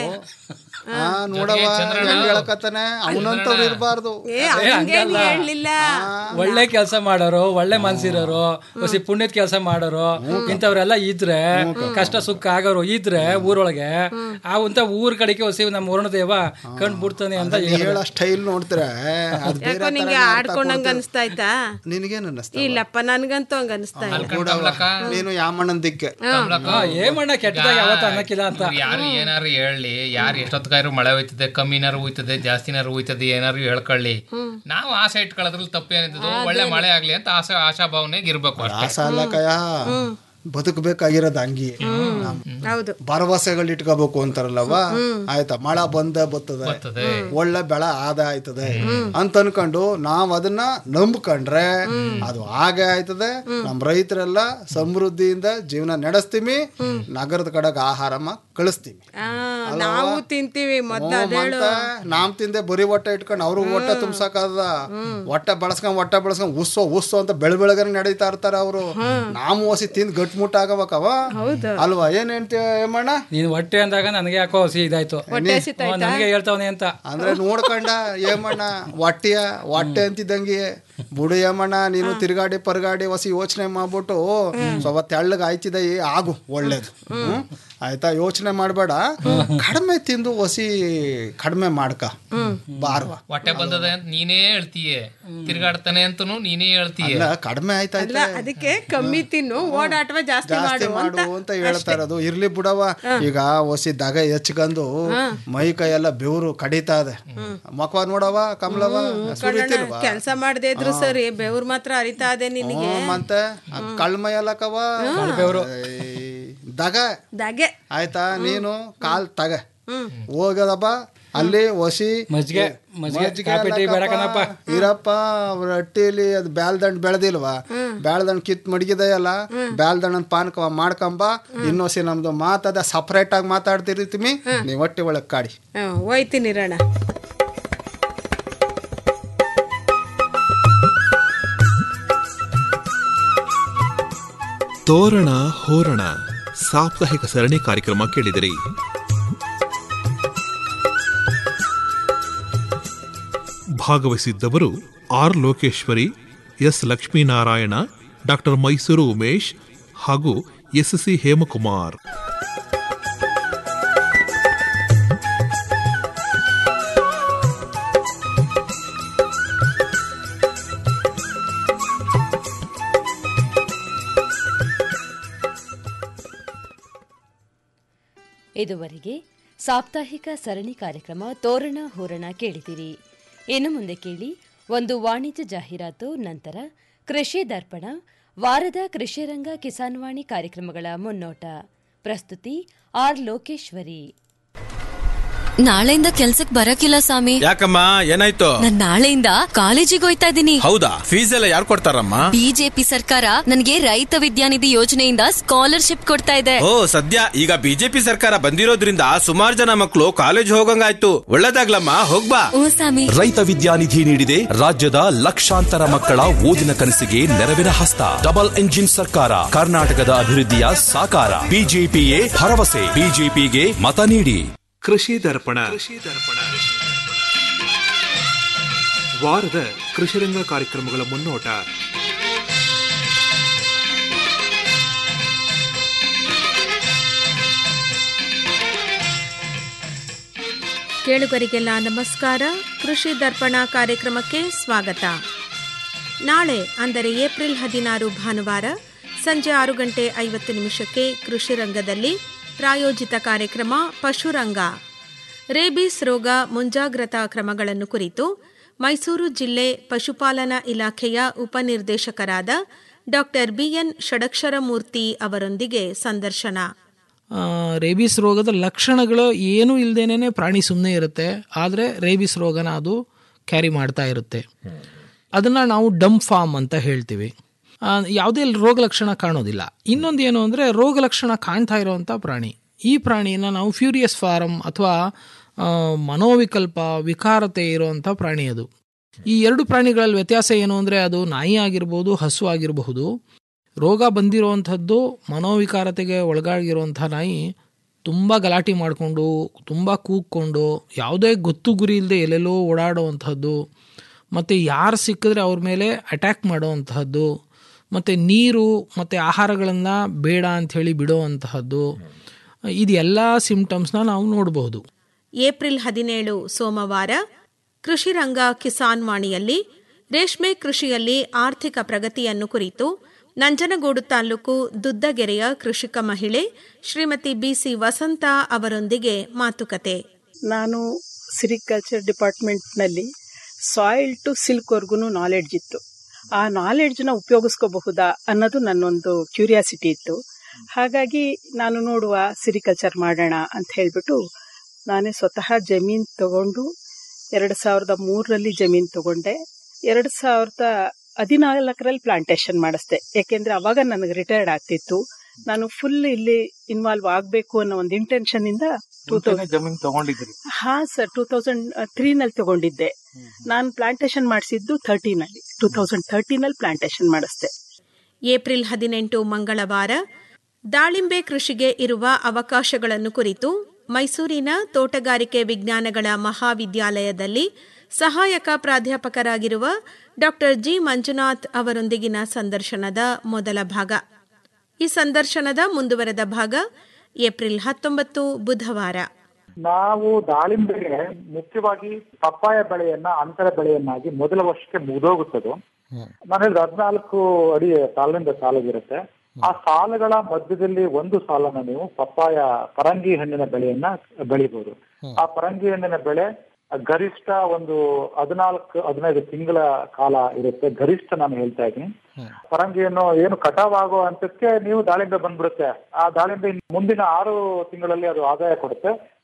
ಆ ನೋಡವ ಹೆಂಗ್ ಹೇಳಕತ್ತಾನೆ ಅವನಂತವ್ರು ಇರಬಾರ್ದು ಏ ಹಂಗೇನ್ ಹೇಳ್ಲಿಲ್ಲ ಒಳ್ಳೆ ಕೆಲಸ ಮಾಡೋರು ಒಳ್ಳೆ ಮನ್ಸಿರೋರು ಹೊಸಿ ಪುಣ್ಯದ ಕೆಲಸ ಮಾಡೋರು ಇಂಥವ್ರೆಲ್ಲ ಇದ್ರೆ ಕಷ್ಟ ಸುಖ ಆಗೋರು ಇದ್ರೆ ಊರೊಳಗೆ ಆ ಅಂತ ಊರ್ ಕಡೆಗೆ ಹೊಸಿ ನಮ್ಮ ವರುಣ ದೇವ ಕಂಡು ಬಿಡ್ತಾನೆ ಅಂತ ನೀ ಹೇಳೋ ಸ್ಟೈಲ್ ನೋಡ್ತಾರೆ ಅದು ಬೇರೆ ಯಾಕೋ ನಿಂಗೆ ಆಡ್ಕೊಂಡಂಗ ಅನಿಸ್ತಾಯ್ತಾ ನಿನಗೇನು ಅನ್ನಿಸ್ತಾ ಇಲ್ಲಪ್ಪ ನನ್ಗಂತೂ ಹಂಗ ಅನಿಸ್ತಾ ಇಲ್ಲ ಕಮಲಕ್ಕ ನೀನು ಯಾಮಣ್ಣನ ದಿಕ್ಕೆ ಹಾ, ಏಮಣ್ಣ ಕೆಟ್ಟದಾಗ ಯಾವತ್ತು ಅನ್ನಕ್ಕಿಲ್ಲ ಅಂತ ಯಾರು ಏನಾರು ಹೇಳಿ ಯಾರು ಎಷ್ಟೊತ್ತಿಗಾರು ಮಳೆ ಹೋಯ್ತದೆ ಕಮ್ಮಿನಾರು ಹೋಯ್ತದೆ ಜಾಸ್ತಿನಾರು ಹೋಯ್ತದೆ ಏನಾರು ಹೇಳ್ಕೊಳ್ಳಿ ನಾವು ಆಸೆ ಇಟ್ಕೊಳ್ಳೋದ್ರಲ್ಲಿ ತಪ್ಪೇನಿದ್ದು ಒಳ್ಳೆ ಮಳೆ ಆಗ್ಲಿ ಅಂತ ಆಸೆ ಆಶಾಭಾವನೆಗೆ ಇರ್ಬೇಕು ಅಷ್ಟೇ ಆಸ ಅಲ್ಲ ಕಯ ಬದುಕಬೇಕಾಗಿರೋದು ಹಂಗಿ ಹೌದು ಭರವಸೆಗಳು ಇಟ್ಕೋಬೇಕು ಅಂತಾರಲ್ಲವ ಆಯ್ತಾ ಮಳೆ ಬಂದ ಬರ್ತದೆ ಒಳ್ಳೆ ಬೆಳೆ ಆದ ಆಯ್ತದೆ ಅಂತ ಅನ್ಕೊಂಡು ನಾವ್ ಅದನ್ನ ನಂಬ್ಕೊಂಡ್ರೆ ಅದು ಹಾಗೆ ಆಯ್ತದೆ ನಮ್ ರೈತರೆಲ್ಲ ಸಮೃದ್ಧಿಯಿಂದ ಜೀವನ ನಡೆಸ್ತೀವಿ ನಗರದ ಕಡೆಗೆ ಆಹಾರಮ್ಮ ಕಳಿಸ್ತೀವಿ ಆ, ನಾವು ತಿಂತೀವಿ ಮೊದ್ಲು ಅದೇಳು ನಾಮ್ ತಿಂದೆ ಬರೀ ಹೊಟ್ಟೆ ಇಟ್ಕೊಂಡು ಅವ್ರು ಹೊಟ್ಟೆ ತುಂಬ್ಸಕಾದ ಹೊಟ್ಟೆ ಬಳಸ್ಕೊಂಡ್ ಹೊಟ್ಟೆ ಬಳಸ್ಕೊಂಡ್ ಉಸ್ಸೋ ಉಸ್ಸೋ ಅಂತ ಬೆಳ ಬೆಳಗನೆ ನಡೀತಾ ಇರ್ತಾರ ಅವರು ನಾವು ಓಸಿ ತಿಂದ್ ಗಟ್ಮುಟ್ಟ ಆಗಬೇಕವ ಅಲ್ವಾ ಏನ್ ಹೇಳ್ತೀಯ ಏಮಣ್ಣ ನೀನ್ ಹೊಟ್ಟೆ ಅಂದಾಗ ನನಗೆ ಯಾಕೋ ಸಿ ಇದಾಯ್ತು ಹ್ಮ್, ನನಗೆ ಹೇಳ್ತಾವನೆ ಅಂತ ಅಂದ್ರೆ ನೋಡ್ಕೊಂಡ ಏಮಣ್ಣ ಹೊಟ್ಟೆಯ ಹೊಟ್ಟೆ ಅಂತಿದ್ದಂಗೆ ಬುಡು ಏಮಣ್ಣ ನೀನು ತಿರ್ಗಾಡಿ ಪರ್ಗಾಡಿ ಹೊಸಿ ಯೋಚನೆ ಮಾಡ್ಬಿಟ್ಟು ಸ್ವಲ್ಪ ತೆಳ್ಳಗ ಆಯ್ತಿದೆ ಏ ಆಗು ಒಳ್ಳೇದು ಹ್ಮ್? ಆಯ್ತಾ ಯೋಚನೆ ಮಾಡಬೇಡ ಕಡಿಮೆ ತಿಂದು ಹೊಸಿ ಕಡಿಮೆ ಮಾಡ್ಕ ಬಾರ್ವ ಹೊಟ್ಟೆ ಬಂದದೆ ಅಂತ ನೀನೇ ಹೇಳ್ತೀಯ ತಿರ್ಗಾಡ್ತಾನೆ ಅಂತನು ನೀನೇ ಹೇಳ್ತೀಯ ಅಲ್ಲ ಕಡಿಮೆ ಆಯ್ತಾ ಅಲ್ಲ ಅದಕ್ಕೆ ಕಮ್ಮಿ ತಿನ್ನು ಓಡಾಟವ ಜಾಸ್ತಿ ಜಾಸ್ತಿ ಮಾಡು ಮಾಡು ಅಂತ ಹೇಳ್ತಾ ಇರೋದು ಇರ್ಲಿ ಬಿಡವ ಈಗ ಹೊಸಿ ದಗ ಹೆಚ್ಕೊಂಡು ಮೈ ಕೈ ಎಲ್ಲ ಬೆವರು ಕಡಿತಾ ಇದೆ ಮಕ್ವ ನೋಡವ ಕಮಲವ ಸುರಿತಿಲ್ವಾ ಕೆಲಸ ಮಾಡದೇ ಇದ್ರು ಸರಿ ಬೆವ್ರು ಮಾತ್ರ ಅರಿತಾ ಇದೆ ನಿನಗೆ ಹ್ಮ್, ಮತ್ತೆ ಕಳ್ಮೈ ಅಲ್ಲಕವ ಏಯ್, ದಗ ದಗೆ ಆಯ್ತಾ ನೀನು ಕಾಲ್ ತಗ ಹೋಗದಪ್ಪ ಅಲ್ಲಿ ಒಸಿ ಮಜ್ಜಿಗೆ ಮಜ್ಜಿಗೆ ಕಾಪಿ ಟೀ ಬೇಡ ಕಣಪ್ಪ ಇರಪ್ಪ ಅವ್ರ ಹಟ್ಟಿಲಿ ಅದು ಬ್ಯಾಲ್ದಂಡ್ ಬೆಳೆದಿಲ್ವಾ ಬ್ಯಾಳ್ದಂಡ್ ಕಿತ್ ಮಡಗಿದೆಯಲ್ಲ ಬ್ಯಾಲ್ದಂಡ್ ಪಾನಕ ಮಾಡ್ಕೊಂಬ ಇನ್ನೊಸಿ ನಮ್ದು ಮಾತದ ಸಪ್ರೇಟ್ ಆಗಿ ಮಾತಾಡ್ತಿರ್ತೀವಿ ನೀವು ಹೊಟ್ಟೆ ಒಳಗೆ ಕಾಡಿ ಹ್ಮ್, ಹೋಯ್ತೀನಿ ರಣ ತೋರಣ ಹೋರಣ ಸಾಪ್ತಾಹಿಕ ಸರಣಿ ಕಾರ್ಯಕ್ರಮ ಕೇಳಿದಿರಿ ಭಾಗವಹಿಸಿದ್ದವರು R Lokeshwari S Lakshminarayana doctor Mysuru Umesh ಹಾಗೂ ಎಸ್ ಸಿ ಹೇಮಕುಮಾರ್ ಇದುವರೆಗೆ ಸಾಪ್ತಾಹಿಕ ಸರಣಿ ಕಾರ್ಯಕ್ರಮ ತೋರಣ ಹೂರಣ ಕೇಳಿದಿರಿ ಇನ್ನು ಮುಂದೆ ಕೇಳಿ ಒಂದು ವಾಣಿಜ್ಯ ಜಾಹೀರಾತು ನಂತರ ಕೃಷಿ ದರ್ಪಣ ವಾರದ ಕೃಷಿರಂಗ ಕಿಸಾನ್ವಾಣಿ ಕಾರ್ಯಕ್ರಮಗಳ ಮುನ್ನೋಟ ಪ್ರಸ್ತುತಿ ಆರ್ ಲೋಕೇಶ್ವರಿ ನಾಳೆಯಿಂದ ಕೆಲ್ಸಕ್ ಬರಕಿಲ್ಲ ಸ್ವಾಮಿ ಯಾಕಮ್ಮ ಏನಾಯ್ತು ನಾನ್ ನಾಳೆಯಿಂದ ಕಾಲೇಜಿಗೆ ಹೋಯ್ತಾ ಇದ್ದೀನಿ ಹೌದಾ ಫೀಸ್ ಎಲ್ಲ ಯಾರು ಕೊಡ್ತಾರಮ್ಮ ಬಿಜೆಪಿ ಸರ್ಕಾರ ನನ್ಗೆ ರೈತ ವಿದ್ಯಾನಿಧಿ ಯೋಜನೆಯಿಂದ ಸ್ಕಾಲರ್ಶಿಪ್ ಕೊಡ್ತಾ ಇದೆ ಓ ಸದ್ಯ ಈಗ ಬಿಜೆಪಿ ಸರ್ಕಾರ ಬಂದಿರೋದ್ರಿಂದ ಸುಮಾರು ಜನ ಮಕ್ಕಳು ಕಾಲೇಜ್ ಹೋಗಂಗಾಯ್ತು ಒಳ್ಳೇದಾಗ್ಲಮ್ಮ ಹೋಗ್ಬಾ ಹ್ಞೂ ಸ್ವಾಮಿ ರೈತ ವಿದ್ಯಾನಿಧಿ ನೀಡಿದೆ ರಾಜ್ಯದ ಲಕ್ಷಾಂತರ ಮಕ್ಕಳ ಓದಿನ ಕನಸಿಗೆ ನೆರವಿನ ಹಸ್ತ ಡಬಲ್ ಎಂಜಿನ್ ಸರ್ಕಾರ ಕರ್ನಾಟಕದ ಅಭಿವೃದ್ಧಿಯ ಸಾಕಾರ ಬಿಜೆಪಿಯೇ ಭರವಸೆ ಬಿಜೆಪಿಗೆ ಮತ ನೀಡಿ ಕೃಷಿ ದರ್ಪಣ ವಾರದ ಕೃಷಿರಂಗ ಕಾರ್ಯಕ್ರಮಗಳ ಮುನ್ನೋಟ ಕೇಳುಗರಿಗೆಲ್ಲ ನಮಸ್ಕಾರ ಕೃಷಿ ದರ್ಪಣ ಕಾರ್ಯಕ್ರಮಕ್ಕೆ ಸ್ವಾಗತ ನಾಳೆ ಅಂದರೆ ಏಪ್ರಿಲ್ ಹದಿನಾರು ಭಾನುವಾರ ಸಂಜೆ ಆರು ಗಂಟೆ ಐವತ್ತು ನಿಮಿಷಕ್ಕೆ ಕೃಷಿ ರಂಗದಲ್ಲಿ ಪ್ರಾಯೋಜಿತ ಕಾರ್ಯಕ್ರಮ ಪಶುರಂಗ ರೇಬೀಸ್ ರೋಗ ಮುಂಜಾಗ್ರತಾ ಕ್ರಮಗಳನ್ನು ಕುರಿತು ಮೈಸೂರು ಜಿಲ್ಲೆ ಪಶುಪಾಲನಾ ಇಲಾಖೆಯ ಉಪನಿರ್ದೇಶಕರಾದ ಡಾಕ್ಟರ್ ಬಿಎನ್ ಷಡಕ್ಷರಮೂರ್ತಿ ಅವರೊಂದಿಗೆ ಸಂದರ್ಶನ ಆ, ರೇಬಿಸ್ ರೋಗದ ಲಕ್ಷಣಗಳು ಏನೂ ಇಲ್ಲದೇನೆ ಪ್ರಾಣಿ ಸುಮ್ಮನೆ ಇರುತ್ತೆ ಆದರೆ ರೇಬಿಸ್ ರೋಗನ ಅದು ಕ್ಯಾರಿ ಮಾಡ್ತಾ ಇರುತ್ತೆ ಅದನ್ನು ನಾವು ಡಂಪ್ ಫಾರ್ಮ್ ಅಂತ ಹೇಳ್ತೀವಿ ಆ, ಯಾವುದೇ ರೋಗ ಲಕ್ಷಣ ಕಾಣೋದಿಲ್ಲ ಇನ್ನೊಂದು ಏನು ಅಂದರೆ ರೋಗ ಲಕ್ಷಣ ಕಾಣ್ತಾ ಇರೋವಂಥ ಪ್ರಾಣಿ ಈ ಪ್ರಾಣಿಯನ್ನು ನಾವು ಫ್ಯೂರಿಯಸ್ ಫಾರಮ್ ಅಥವಾ ಆ, ಮನೋವಿಕಲ್ಪ ವಿಕಾರತೆ ಇರುವಂಥ ಪ್ರಾಣಿ ಅದು ಈ ಎರಡು ಪ್ರಾಣಿಗಳಲ್ಲಿ ವ್ಯತ್ಯಾಸ ಏನು ಅಂದರೆ ಅದು ನಾಯಿ ಆಗಿರ್ಬೋದು ಹಸು ಆಗಿರಬಹುದು ರೋಗ ಬಂದಿರುವಂಥದ್ದು ಮನೋವಿಕಾರತೆಗೆ ಒಳಗಾಗಿರುವಂಥ ನಾಯಿ ತುಂಬ ಗಲಾಟೆ ಮಾಡಿಕೊಂಡು ತುಂಬ ಕೂಗ್ಕೊಂಡು ಯಾವುದೇ ಗೊತ್ತು ಗುರಿ ಇಲ್ಲದೆ ಎಲ್ಲೆಲ್ಲೋ ಓಡಾಡುವಂಥದ್ದು ಮತ್ತು ಯಾರು ಸಿಕ್ಕಿದ್ರೆ ಅವ್ರ ಮೇಲೆ ಅಟ್ಯಾಕ್ ಮಾಡುವಂತಹದ್ದು ಮತ್ತು ನೀರು ಮತ್ತು ಆಹಾರಗಳನ್ನು ಬೇಡ ಅಂಥೇಳಿ ಬಿಡುವಂತಹದ್ದು ಇದೆಲ್ಲ ಸಿಂಪ್ಟಮ್ಸ್ನ ನಾವು ನೋಡಬಹುದು ಏಪ್ರಿಲ್ ಹದಿನೇಳು ಸೋಮವಾರ ಕೃಷಿ ರಂಗ ಕಿಸಾನ್ ವಾಣಿಯಲ್ಲಿ ರೇಷ್ಮೆ ಕೃಷಿಯಲ್ಲಿ ಆರ್ಥಿಕ ಪ್ರಗತಿಯನ್ನು ಕುರಿತು ನಂಜನಗೂಡು ತಾಲೂಕು ದುದ್ದಗೆರೆಯ ಕೃಷಿಕ ಮಹಿಳೆ ಶ್ರೀಮತಿ ಬಿಸಿ ವಸಂತ ಅವರೊಂದಿಗೆ ಮಾತುಕತೆ ನಾನು ಸಿರಿಕಲ್ಚರ್ ಡಿಪಾರ್ಟ್ಮೆಂಟ್ನಲ್ಲಿ ಸಾಯಿಲ್ ಟು ಸಿಲ್ಕ್ವರೆಗೂ ನಾಲೆಡ್ಜ್ ಇತ್ತು ಆ ನಾಲೆಡ್ಜ್ನ ಉಪಯೋಗಿಸ್ಕೋಬಹುದಾ ಅನ್ನೋದು ನನ್ನೊಂದು ಕ್ಯೂರಿಯಾಸಿಟಿ ಇತ್ತು ಹಾಗಾಗಿ ನಾನು ನೋಡುವ ಸಿರಿಕಲ್ಚರ್ ಮಾಡೋಣ ಅಂತ ಹೇಳ್ಬಿಟ್ಟು ನಾನೇ ಸ್ವತಃ ಜಮೀನು ತಗೊಂಡು ಎರಡು ಸಾವಿರದ ಮೂರರಲ್ಲಿ ಜಮೀನು ತಗೊಂಡೆ ಎರಡು ಸಾವಿರದ ಹದಿನಾಲ್ಕರಲ್ಲಿ ಪ್ಲಾಂಟೇಶನ್ ಮಾಡಿಸ್ದೆ ಯಾಕೆಂದ್ರೆ ಅವಾಗ ನನಗೆ ರಿಟೈರ್ಡ್ ಆಗ್ತಿತ್ತು ನಾನು ಫುಲ್ ಇಲ್ಲಿ ಇನ್ವಾಲ್ವ್ ಆಗಬೇಕು ಅನ್ನೋ ಒಂದು ಇಂಟೆನ್ಷನ್ ಇಂದ ಟೂ ತೌಸಂಡ್ ಜಮೀನು ತಗೊಂಡಿದ್ರಿ ಹಾ ಸರ್ ಟೂ ತೌಸಂಡ್ ತ್ರೀನಲ್ಲಿ ತಗೊಂಡಿದ್ದೆ ನಾನು ಪ್ಲಾಂಟೇಶನ್ ಮಾಡಿಸಿದ್ದು ಥರ್ಟೀನಲ್ಲಿ ಟೂ ತೌಸಂಡ್ ಥರ್ಟೀನಲ್ಲಿ ಪ್ಲಾಂಟೇಶನ್ ಮಾಡಿಸ್ದೆ ಏಪ್ರಿಲ್ ಹದಿನೆಂಟು ಮಂಗಳವಾರ ದಾಳಿಂಬೆ ಕೃಷಿಗೆ ಇರುವ ಅವಕಾಶಗಳನ್ನು ಕುರಿತು ಮೈಸೂರಿನ ತೋಟಗಾರಿಕೆ ವಿಜ್ಞಾನಗಳ ಮಹಾವಿದ್ಯಾಲಯದಲ್ಲಿ ಸಹಾಯಕ ಪ್ರಾಧ್ಯಾಪಕರಾಗಿರುವ ಡಾಕ್ಟರ್ ಜಿ ಮಂಜುನಾಥ್ ಅವರೊಂದಿಗಿನ ಸಂದರ್ಶನದ ಮೊದಲ ಭಾಗ ಈ ಸಂದರ್ಶನದ ಮುಂದುವರೆದ ಭಾಗ ಏಪ್ರಿಲ್ ಹತ್ತೊಂಬತ್ತು ಬುಧವಾರ ನಾವು ದಾಳಿಂಬೆಗೆ ಮುಖ್ಯವಾಗಿ ಪಪ್ಪಾಯ ಬೆಳೆಯನ್ನ ಅಂತರ ಬೆಳೆಯನ್ನಾಗಿ ಮೊದಲ ವರ್ಷಕ್ಕೆ ಮುಗಿದೋಗುತ್ತದು ನಾನು ಹೇಳಿದ ಹದಿನಾಲ್ಕು ಅಡಿ ಸಾಲಿನಿಂದ ಸಾಲಾಗಿರುತ್ತೆ ಆ ಸಾಲುಗಳ ಮಧ್ಯದಲ್ಲಿ ಒಂದು ಸಾಲನ್ನ ನೀವು ಪಪ್ಪಾಯ ಪರಂಗಿ ಹಣ್ಣಿನ ಬೆಳೆಯನ್ನ ಬೆಳಿಬಹುದು ಆ ಪರಂಗಿ ಹಣ್ಣಿನ ಬೆಳೆ ಗರಿಷ್ಠ ಒಂದು ಹದಿನಾಲ್ಕು ಹದಿನೈದು ತಿಂಗಳ ಕಾಲ ಇರುತ್ತೆ ಗರಿಷ್ಠ ನಾನು ಹೇಳ್ತಾ ಇದ್ದೀನಿ ಪರಂಗಿಯನ್ನು ಏನು ಕಟಾವ್ ಆಗೋ ಹಂತಕ್ಕೆ ನೀವು ದಾಳಿಂಬೆ ಬಂದ್ಬಿಡುತ್ತೆ ಆ ದಾಳಿಂಬೆ ಮುಂದಿನ ಆರು ತಿಂಗಳಲ್ಲಿ ಅದು ಆದಾಯ ಕೊಡುತ್ತೆ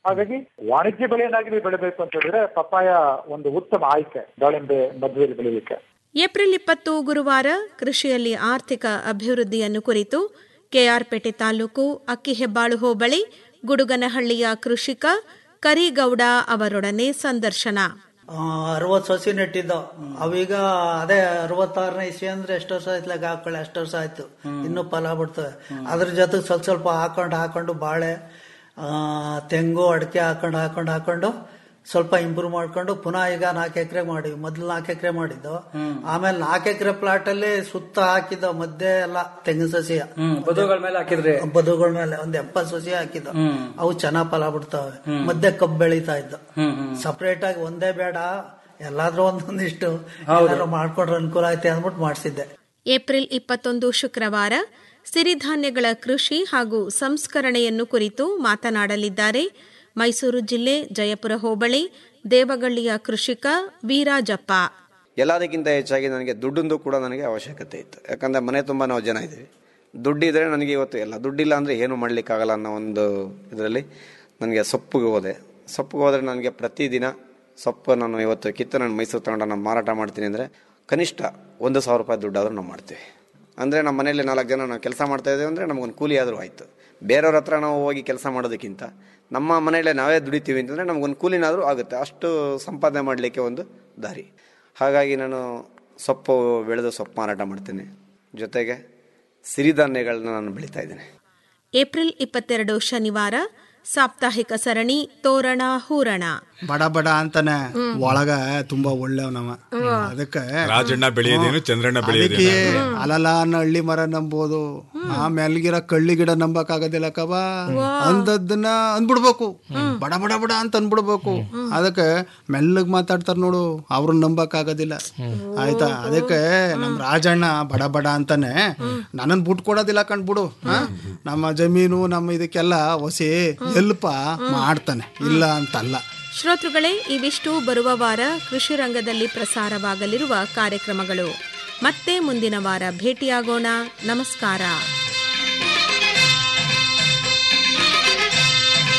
ಹಾಗಾಗಿ ವಾಣಿಜ್ಯ ಬೆಳೆಯನ್ನಾಗಿ ನೀವು ಬೆಳಿಬೇಕು ಅಂತ ಹೇಳಿದ್ರೆ ಪಪ್ಪಾಯ ಒಂದು ಉತ್ತಮ ಆಯ್ಕೆ ದಾಳಿಂಬೆ ಮಧ್ಯದಲ್ಲಿ ಬೆಳಿಲಿಕ್ಕೆ ಏಪ್ರಿಲ್ ಇಪ್ಪತ್ತು ಗುರುವಾರ ಕೃಷಿಯಲ್ಲಿ ಆರ್ಥಿಕ ಅಭಿವೃದ್ಧಿಯನ್ನು ಕುರಿತು ಕೆಆರ್ಪೇಟೆ ತಾಲೂಕು ಅಕ್ಕಿಹೆಬ್ಬಾಳು ಹೋಬಳಿ ಗುಡುಗನಹಳ್ಳಿಯ ಕೃಷಿಕ ಕರಿಗೌಡ ಅವರೊಡನೆ ಸಂದರ್ಶನ ಅರವತ್ತು ಸಸಿ ನೆಟ್ಟಿದ್ದು ಅವೀಗ ಅದೇ ಅರವತ್ತಾರನೇ ಇಸ್ವಿ ಅಂದ್ರೆ ಎಷ್ಟು ವರ್ಷ ಆಯ್ತು ಲೆಕ್ಕ ಹಾಕೊಳ್ಳಿ ಅಷ್ಟು ವರ್ಷ ಆಯ್ತು ಇನ್ನೂ ಫಲ ಬಿಡ್ತವೆ ಅದ್ರ ಜೊತೆಗೆ ಸ್ವಲ್ಪ ಸ್ವಲ್ಪ ಹಾಕೊಂಡು ಹಾಕೊಂಡು ಬಾಳೆ ಆ, ತೆಂಗು ಅಡಿಕೆ ಹಾಕೊಂಡು ಹಾಕೊಂಡು ಹಾಕೊಂಡು ಸ್ವಲ್ಪ ಇಂಪ್ರೂವ್ ಮಾಡ್ಕೊಂಡು ಪುನಃ ಈಗ ನಾಲ್ಕು ಎಕರೆ ಮಾಡಿವಿ ಮೊದ್ಲು ನಾಲ್ಕು ಎಕರೆ ಮಾಡಿದ್ದು ಆಮೇಲೆ ನಾಲ್ಕು ಎಕರೆ ಪ್ಲಾಟ್ ಅಲ್ಲಿ ಸುತ್ತ ಹಾಕಿದ್ದು ಮಧ್ಯೆ ಎಲ್ಲ ತೆಂಗಿನ ಸಸಿ ಬದುಗಳ ಮೇಲೆ ಹಾಕಿದ್ರಿ ಬದುಗಳ ಮೇಲೆ ಒಂದ್ ಎಪ್ಪತ್ತು ಸಸಿ ಹಾಕಿದ್ದು ಅವು ಚೆನ್ನಾಗ್ ಫಲ ಬಿಡ್ತಾವೆ ಮಧ್ಯೆ ಕಬ್ಬು ಬೆಳೀತಾ ಇದ್ದು ಸಪರೇಟ್ ಆಗಿ ಒಂದೇ ಬೇಡ ಎಲ್ಲಾದ್ರೂ ಒಂದೊಂದಿಷ್ಟು ಏನಾದ್ರು ಮಾಡ್ಕೊಂಡ್ರೆ ಅನುಕೂಲ ಐತೆ ಅಂದ್ಬಿಟ್ಟು ಮಾಡಿಸಿದ್ದೆ ಏಪ್ರಿಲ್ ಇಪ್ಪತ್ತೊಂದು ಶುಕ್ರವಾರ ಸಿರಿಧಾನ್ಯಗಳ ಕೃಷಿ ಹಾಗೂ ಸಂಸ್ಕರಣೆಯನ್ನು ಕುರಿತು ಮಾತನಾಡಲಿದ್ದಾರೆ ಮೈಸೂರು ಜಿಲ್ಲೆ ಜಯಪುರ ಹೋಬಳಿ ದೇವಗಳ್ಳಿಯ ಕೃಷಿಕ ವೀರಾಜಪ್ಪ ಎಲ್ಲದಕ್ಕಿಂತ ಹೆಚ್ಚಾಗಿ ನನಗೆ ದುಡ್ಡಿಂದು ಕೂಡ ನನಗೆ ಅವಶ್ಯಕತೆ ಇತ್ತು ಯಾಕಂದರೆ ಮನೆ ತುಂಬ ನಾವು ಜನ ಇದ್ದೀವಿ ದುಡ್ಡಿದ್ರೆ ನನಗೆ ಇವತ್ತು ಎಲ್ಲ ದುಡ್ಡಿಲ್ಲ ಅಂದರೆ ಏನು ಮಾಡಲಿಕ್ಕಾಗಲ್ಲ ಅನ್ನೋ ಒಂದು ಇದರಲ್ಲಿ ನನಗೆ ಸೊಪ್ಪಿಗೆ ಹೋದೆ ಸೊಪ್ಪಿಗೆ ಹೋದರೆ ನನಗೆ ಪ್ರತಿದಿನ ಸೊಪ್ಪು ನಾನು ಇವತ್ತು ಕಿತ್ತು ನಾನು ಮೈಸೂರು ತಗೊಂಡು ನಾನು ಮಾರಾಟ ಮಾಡ್ತೀನಿ ಅಂದರೆ ಕನಿಷ್ಠ ಒಂದು ಸಾವಿರ ರೂಪಾಯಿ ದುಡ್ಡಾದರೂ ನಾವು ಮಾಡ್ತೀವಿ ಅಂದರೆ ನಮ್ಮ ಮನೆಯಲ್ಲಿ ನಾಲ್ಕು ಜನ ನಾವು ಕೆಲಸ ಮಾಡ್ತಾ ಇದ್ದೀವಿ ಅಂದರೆ ನಮಗೊಂದು ಕೂಲಿ ಆದರೂ ಆಯಿತು ಬೇರೆಯವ್ರ ಹತ್ರ ನಾವು ಹೋಗಿ ಕೆಲಸ ಮಾಡೋದಕ್ಕಿಂತ ನಮ್ಮ ಮನೆಯಲ್ಲೇ ನಾವೇ ದುಡಿತೀವಿ ಅಂತಂದರೆ ನಮಗೊಂದು ಕೂಲಿನಾದರೂ ಆಗುತ್ತೆ ಅಷ್ಟು ಸಂಪಾದನೆ ಮಾಡಲಿಕ್ಕೆ ಒಂದು ದಾರಿ ಹಾಗಾಗಿ ನಾನು ಸೊಪ್ಪು ಬೆಳೆದು ಸೊಪ್ಪು ಮಾರಾಟ ಮಾಡ್ತೇನೆ ಜೊತೆಗೆ ಸಿರಿಧಾನ್ಯಗಳನ್ನ ನಾನು ಬೆಳೀತಾ ಇದ್ದೇನೆ ಏಪ್ರಿಲ್ ಇಪ್ಪತ್ತೆರಡು ಶನಿವಾರ ಸಾಪ್ತಾಹಿಕ ಸರಣಿ ತೋರಣ ಹೂರಣ ಬಡ ಬಡ ಅಂತಾನೆ ಒಳಗ ತುಂಬಾ ಒಳ್ಳೆವನವ ಅದಕ್ಕೆ ರಾಜಣ್ಣ ಬೆಳೆಯೋದೇನು ಚಂದ್ರಣ್ಣ ಅದಕ್ಕೆ ಬೆಳೆಯೋದೇನು ಅಲಲ ಅನ್ನೋ ಹಳ್ಳಿ ಮರ ನಂಬೋದು ಆ ಮೇಲ್ಗಿರೋ ಕಳ್ಳಿ ಗಿಡ ನಂಬಕ್ ಆಗೋದಿಲ್ಲ ಕವ ಅಂದದ್ದನ್ನ ಅಂದ್ಬಿಡ್ಬೇಕು ಬಡ ಬಡ ಬಡ ಅಂತ ಅಂದ್ಬಿಡ್ಬೇಕು ಅದಕ್ಕೆ ಮೆಲ್ಲಗ್ ಮಾತಾಡ್ತಾರ ನೋಡು ಅವ್ರನ್ನ ನಂಬಕ್ ಆಗೋದಿಲ್ಲ ಆಯ್ತಾ ಅದಕ್ಕೆ ನಮ್ ರಾಜಣ್ಣ ಬಡ ಬಡ ಅಂತಾನೆ ನನ್ನನ್ ಬಿಟ್ ಕೊಡೋದಿಲ್ಲ ಕಂಡ್ಬಿಡು ಆ? ನಮ್ಮ ಜಮೀನು ನಮ್ಮ ಇದಕ್ಕೆಲ್ಲ ಹೊಸಿ ಹೆಲ್ಪ್ ಮಾಡ್ತಾನೆ ಇಲ್ಲ ಅಂತಲ್ಲ ಶ್ರೋತೃಗಳೇ ಇವಿಷ್ಟು ಬರುವ ವಾರ ಕೃಷಿ ರಂಗದಲ್ಲಿ ಪ್ರಸಾರವಾಗಲಿರುವ ಕಾರ್ಯಕ್ರಮಗಳು ಮತ್ತೆ ಮುಂದಿನ ವಾರ ಭೇಟಿಯಾಗೋಣ ನಮಸ್ಕಾರ